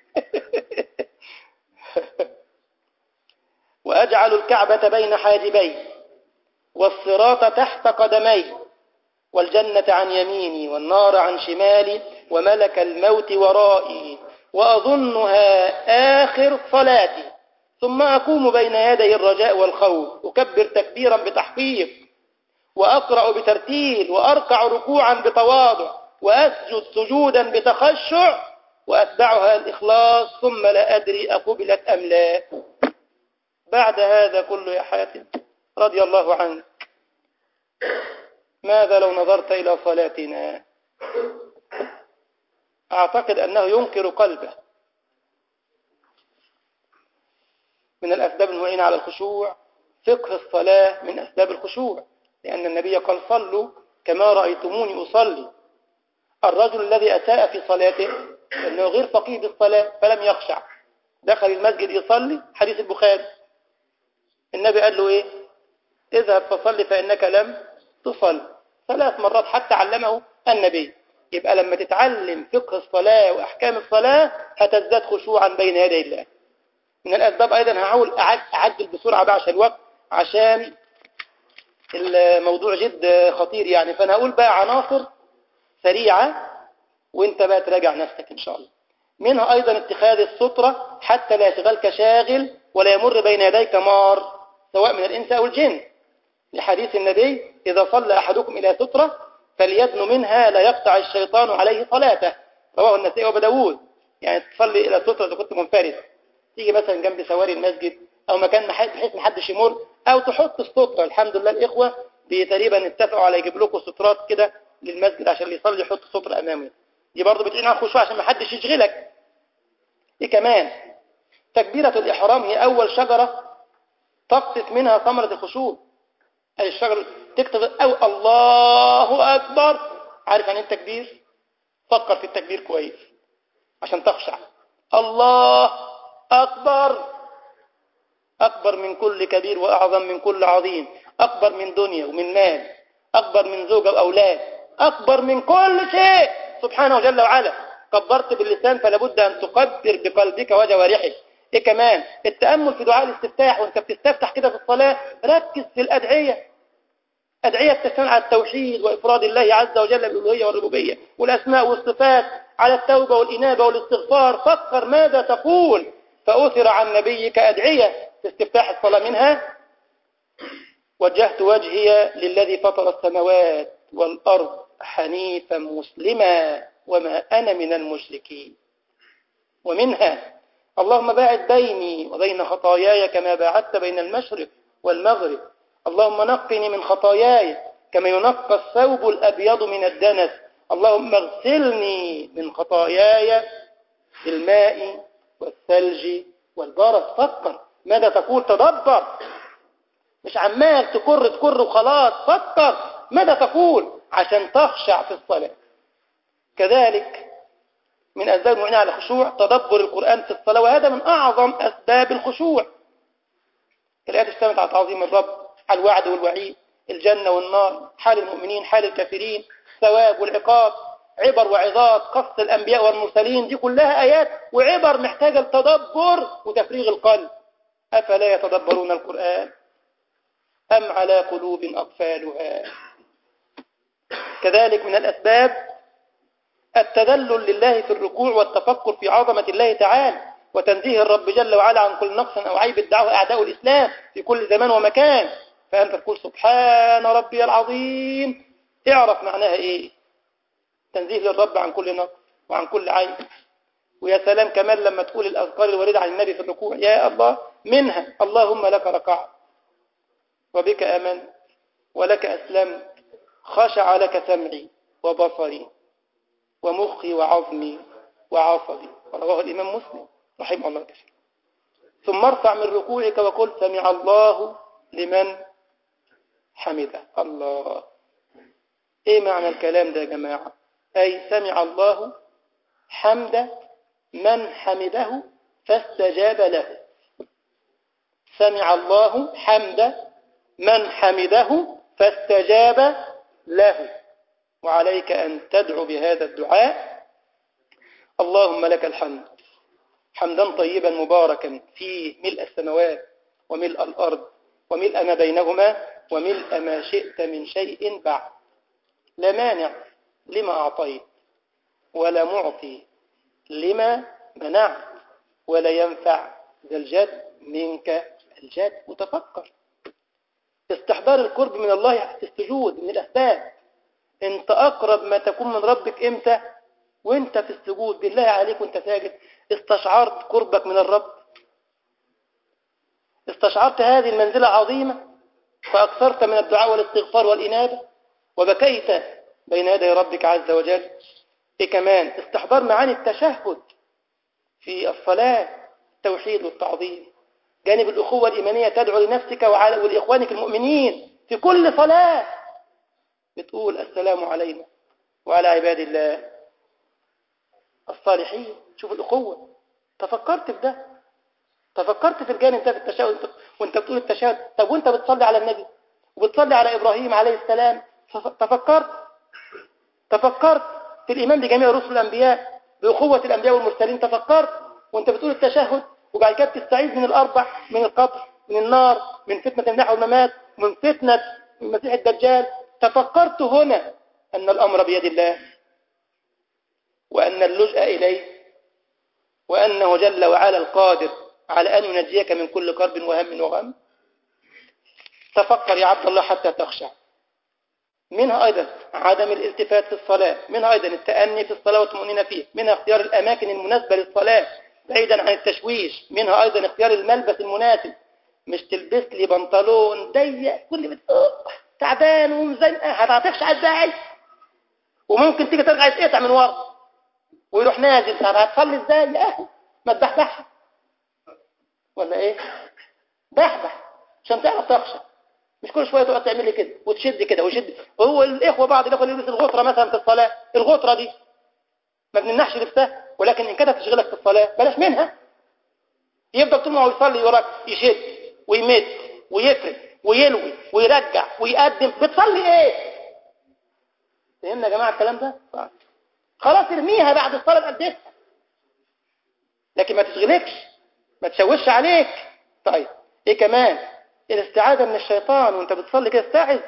وأجعل الكعبة بين حاجبي والصراط تحت قدمي والجنة عن يميني والنار عن شمالي وملك الموت ورائي وأظنها آخر صلاتي ثم أقوم بين يدي الرجاء والخوف أكبر تكبيرا بتحقيق وأقرأ بترتيل وأركع ركوعا بتواضع وأسجد سجودا بتخشع وأتبعها الإخلاص ثم لا أدري أقبلت أم لا بعد هذا كله يا حاتم رضي الله عنك ماذا لو نظرت إلى صلاتنا أعتقد أنه ينكر قلبه من الأسباب المعينة على الخشوع فقه الصلاة من أسباب الخشوع لأن النبي قال صلوا كما رأيتموني أصلي الرجل الذي أساء في صلاته أنه غير فقيه بالصلاة فلم يخشع دخل المسجد يصلي حديث البخاري النبي قال له إيه اذهب فصلي فإنك لم تصل ثلاث مرات حتى علمه النبي يبقى لما تتعلم فقه الصلاة وأحكام الصلاة هتزداد خشوعا بين يدي الله من الأسباب أيضا هحاول أعدل بسرعة بقى عشان الوقت عشان الموضوع جد خطير يعني فأنا هقول بقى عناصر سريعة وانت بقى تراجع نفسك إن شاء الله منها أيضا اتخاذ السترة حتى لا يشغلك شاغل ولا يمر بين يديك مار سواء من الإنس أو الجن لحديث النبي إذا صلى أحدكم إلى سترة فليدن منها لا يقطع الشيطان عليه صلاته رواه النسائي وابو داوود يعني تصلي إلى سترة إذا كنت منفرد تيجي مثلا جنب سواري المسجد أو مكان بحيث ما حدش يمر أو تحط السترة الحمد لله الإخوة تقريبا اتفقوا على يجيب لكم سترات كده للمسجد عشان اللي يصلي يحط سترة أمامه دي برضه بتعين على الخشوع عشان ما حدش يشغلك ايه كمان تكبيرة الإحرام هي أول شجرة تقطف منها ثمرة الخشوع أي الشجرة تكتب أو الله أكبر عارف يعني التكبير فكر في التكبير كويس عشان تخشع الله أكبر أكبر من كل كبير وأعظم من كل عظيم أكبر من دنيا ومن مال أكبر من زوجة وأولاد أكبر من كل شيء سبحانه جل وعلا كبرت باللسان فلا بد أن تقدر بقلبك وجوارحك إيه كمان التأمل في دعاء الاستفتاح وانت بتستفتح كده في الصلاة ركز في الأدعية أدعية تشتمل على التوحيد وإفراد الله عز وجل بالألوهية والربوبية والأسماء والصفات على التوبة والإنابة والاستغفار فكر ماذا تقول فأثر عن نبيك أدعية في استفتاح الصلاة منها وجهت وجهي للذي فطر السماوات والأرض حنيفا مسلما وما أنا من المشركين ومنها اللهم باعد بيني وبين خطاياي كما باعدت بين المشرق والمغرب اللهم نقني من خطاياي كما ينقى الثوب الأبيض من الدنس اللهم اغسلني من خطاياي بالماء والثلج والبرد فكر ماذا تقول تدبر مش عمال تكر تكر وخلاص فكر ماذا تقول عشان تخشع في الصلاة كذلك من أسباب المعينة على الخشوع تدبر القرآن في الصلاة وهذا من أعظم أسباب الخشوع الآيات اشتملت على تعظيم الرب على الوعد والوعيد الجنة والنار حال المؤمنين حال الكافرين ثواب والعقاب عبر وعظات قص الأنبياء والمرسلين دي كلها آيات وعبر محتاجة التدبر وتفريغ القلب أفلا يتدبرون القرآن أم على قلوب أقفالها كذلك من الأسباب التذلل لله في الركوع والتفكر في عظمة الله تعالى وتنزيه الرب جل وعلا عن كل نقص أو عيب ادعاه أعداء الإسلام في كل زمان ومكان فأنت تقول سبحان ربي العظيم اعرف معناها إيه تنزيه للرب عن كل نقص وعن كل عيب ويا سلام كمان لما تقول الأذكار الواردة عن النبي في الركوع يا الله منها اللهم لك ركعت وبك أمن ولك أسلمت خشع لك سمعي وبصري ومخي وعظمي وعصبي رواه الإمام مسلم رحمه الله تعالى ثم ارفع من ركوعك وقل سمع الله لمن حمده الله ايه معنى الكلام ده يا جماعة اي سمع الله حمد من حمده فاستجاب له سمع الله حمد من حمده فاستجاب له وعليك أن تدعو بهذا الدعاء اللهم لك الحمد حمدا طيبا مباركا في ملء السماوات وملء الأرض وملء ما بينهما وملء ما شئت من شيء بعد لا مانع لما أعطيت ولا معطي لما منعت ولا ينفع ذا الجد منك الجد وتفكر استحضار القرب من الله في السجود من الأسباب انت أقرب ما تكون من ربك امتى وانت في السجود بالله عليك وانت ساجد استشعرت قربك من الرب استشعرت هذه المنزلة عظيمة فأكثرت من الدعاء والاستغفار والإنابة وبكيت بين يدي ربك عز وجل إيه كمان استحضار معاني التشهد في الصلاة التوحيد والتعظيم جانب الأخوة الإيمانية تدعو لنفسك ولإخوانك المؤمنين في كل صلاة بتقول السلام علينا وعلى عباد الله الصالحين شوف الأخوة تفكرت في ده تفكرت في الجانب ده في التشهد وانت بتقول التشهد طب وانت بتصلي على النبي وبتصلي على إبراهيم عليه السلام تفكرت تفكرت في الإيمان بجميع رسل الأنبياء بأخوة الأنبياء والمرسلين تفكرت وانت بتقول التشهد وبعد كده تستعيذ من الأربع من القبر من النار من فتنة النحو والممات من فتنة المسيح الدجال تفكرت هنا أن الأمر بيد الله وأن اللجأ إليه وأنه جل وعلا القادر على أن ينجيك من كل كرب وهم وغم تفكر يا عبد الله حتى تخشع منها أيضا عدم الالتفات في الصلاة منها أيضا التأني في الصلاة والطمأنينة فيه منها اختيار الأماكن المناسبة للصلاة بعيدا عن التشويش منها أيضا اختيار الملبس المناسب مش تلبس لي بنطلون ضيق كل بت... تعبان ومزنقة هتخشع ازاي وممكن تيجي ترجع يتقطع من ورا ويروح نازل طب هتصلي ازاي يا اهو ما تبحبحها ولا ايه بحبح عشان تعرف تخشع مش كل شويه تقعد تعمل لي كده وتشد كده ويشد وهو الاخوه بعض الاخوه اللي يلبس الغطره مثلا في الصلاه الغطره دي ما بنمنحش لبسها ولكن ان كانت تشغلك في الصلاه بلاش منها يفضل طول ما هو يصلي وراك يشد ويمد ويفرد ويلوي ويرجع ويقدم بتصلي ايه فهمنا يا جماعه الكلام ده طيب. خلاص ارميها بعد الصلاه بقدسها لكن ما تشغلكش ما تشوش عليك طيب ايه كمان الاستعاذة من الشيطان وانت بتصلي كده استعذ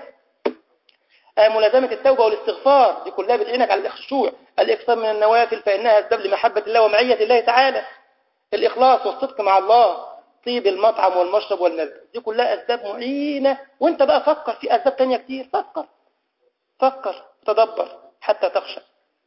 آه ملازمة التوبة والاستغفار دي كلها بتعينك على الخشوع الإكثار من النوافل فإنها أسباب لمحبة الله ومعية الله تعالى الإخلاص والصدق مع الله طيب المطعم والمشرب والملبس دي كلها أسباب معينة وانت بقى فكر في أسباب تانية كتير فكر فكر تدبر حتى تخشى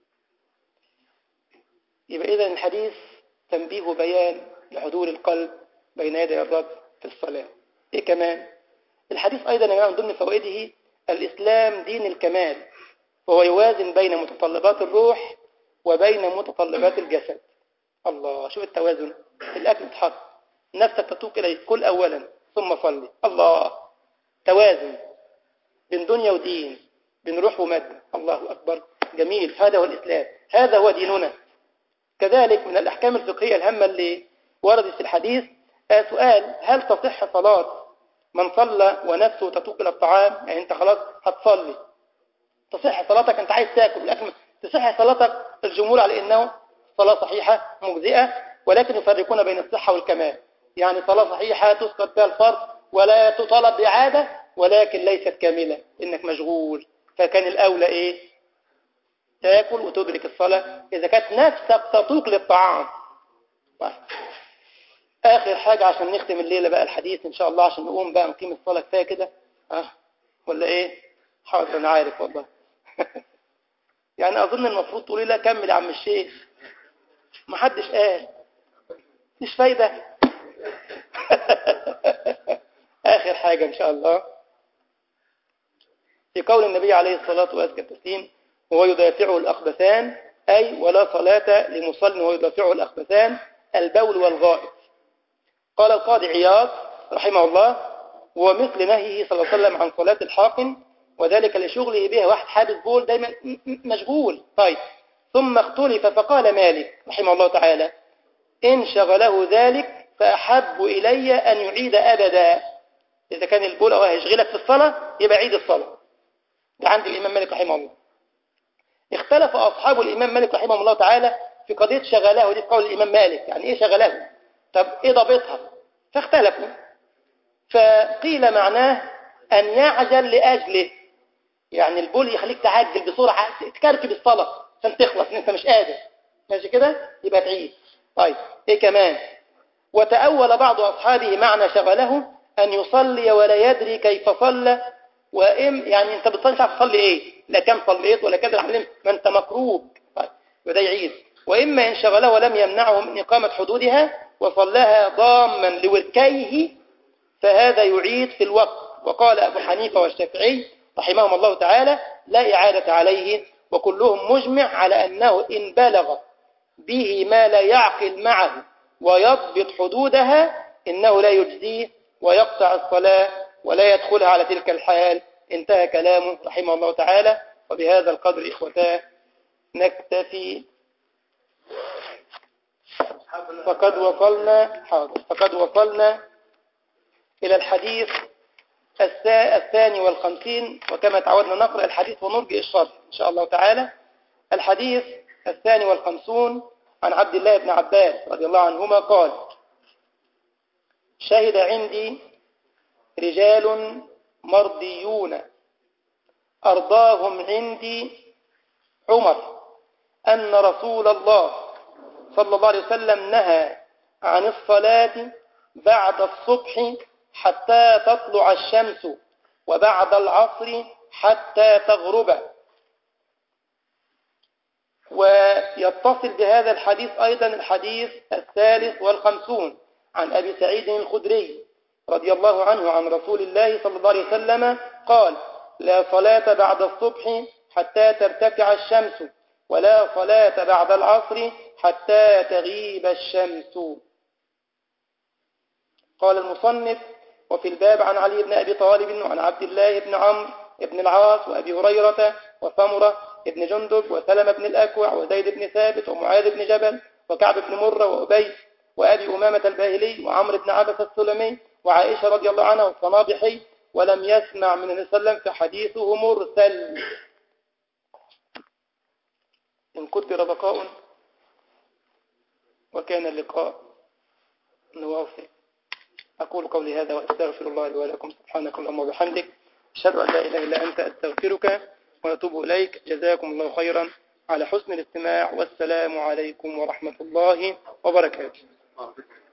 يبقى إذا الحديث تنبيه وبيان لحضور القلب بين يدي الرب في الصلاة إيه كمان الحديث أيضا يا جماعة من ضمن فوائده الإسلام دين الكمال وهو يوازن بين متطلبات الروح وبين متطلبات الجسد الله شوف التوازن الأكل تحط نفسك تتوق إليه كل أولا ثم صلي الله توازن بين دنيا ودين بين روح ومادة الله أكبر جميل هذا هو الإسلام هذا هو ديننا كذلك من الأحكام الفقهية الهامة اللي وردت في الحديث آه سؤال هل تصح صلاة من صلى ونفسه تتوق إلى الطعام يعني أنت خلاص هتصلي تصح صلاتك أنت عايز تاكل الأكل تصح صلاتك الجمهور على أنه صلاة صحيحة مجزئة ولكن يفرقون بين الصحة والكمال يعني صلاة صحيحة تسقط بها الفرض ولا تطالب بإعادة ولكن ليست كاملة إنك مشغول فكان الأولى إيه تاكل وتدرك الصلاة إذا كانت نفسك تطوق للطعام طيب. آخر حاجة عشان نختم الليلة بقى الحديث إن شاء الله عشان نقوم بقى نقيم الصلاة كفاية كده أه ولا إيه حاضر أنا عارف والله يعني أظن المفروض تقولي لا كمل يا عم الشيخ ما حدش قال مش فايدة آخر حاجة إن شاء الله في قول النبي عليه الصلاة والسلام وهو يدافعه الأخبثان أي ولا صلاة لمصل ويدافعه الأخبثان البول والغائط قال القاضي عياض رحمه الله ومثل نهيه صلى الله عليه وسلم عن صلاة الحاقن وذلك لشغله بها واحد حابس بول دايما مشغول طيب ثم اختلف فقال مالك رحمه الله تعالى إن شغله ذلك فأحب إلي أن يعيد أبدا إذا كان البول أو هيشغلك في الصلاة يبقى عيد الصلاة ده عند الإمام مالك رحمه الله اختلف أصحاب الإمام مالك رحمه الله تعالى في قضية شغله دي في قول الإمام مالك يعني إيه شغله طب إيه ضابطها فاختلفوا فقيل معناه أن يعجل لأجله يعني البول يخليك تعجل بسرعة تكركب الصلاة عشان تخلص انت مش قادر ماشي كده يبقى تعيد طيب ايه كمان وتأول بعض أصحابه معنى شغله أن يصلي ولا يدري كيف صلى وإم يعني أنت بتصلي تعرف تصلي إيه لا كم صليت ولا كذا علم ما أنت مكروب طيب وده يعيد وإما إن شغله ولم يمنعه من إقامة حدودها وصلاها ضاما لوركيه فهذا يعيد في الوقت وقال أبو حنيفة والشافعي رحمهم الله تعالى لا إعادة عليه وكلهم مجمع على أنه إن بلغ به ما لا يعقل معه ويضبط حدودها إنه لا يجزيه ويقطع الصلاة ولا يدخلها على تلك الحال انتهى كلامه رحمه الله تعالى وبهذا القدر إخوتاه نكتفي فقد وصلنا حاضر فقد وصلنا إلى الحديث الثاني والخمسين وكما تعودنا نقرأ الحديث ونرجئ الشرح إن شاء الله تعالى الحديث الثاني والخمسون عن عبد الله بن عباس رضي الله عنهما قال شهد عندي رجال مرضيون أرضاهم عندي عمر أن رسول الله صلى الله عليه وسلم نهى عن الصلاة بعد الصبح حتى تطلع الشمس وبعد العصر حتى تغرب ويتصل بهذا الحديث أيضا الحديث الثالث والخمسون عن أبي سعيد الخدري رضي الله عنه عن رسول الله صلى الله عليه وسلم قال لا صلاة بعد الصبح حتى ترتفع الشمس ولا صلاة بعد العصر حتى تغيب الشمس قال المصنف وفي الباب عن علي بن أبي طالب وعن عبد الله بن عمرو بن العاص وأبي هريرة وثمرة بن جندب وسلم بن الأكوع وزيد بن ثابت ومعاذ بن جبل وكعب بن مرة وأبي وأبي أمامة الباهلي وعمرو بن عبس السلمي وعائشة رضي الله عنها والصنابحي ولم يسمع من النبي صلى الله عليه وسلم فحديثه مرسل إن قدر بقاء وكان اللقاء نواصل أقول قولي هذا وأستغفر الله لي ولكم سبحانك اللهم وبحمدك أشهد أن لا إله إلا أنت أستغفرك وأتوب إليك جزاكم الله خيرا على حسن الاستماع والسلام عليكم ورحمة الله وبركاته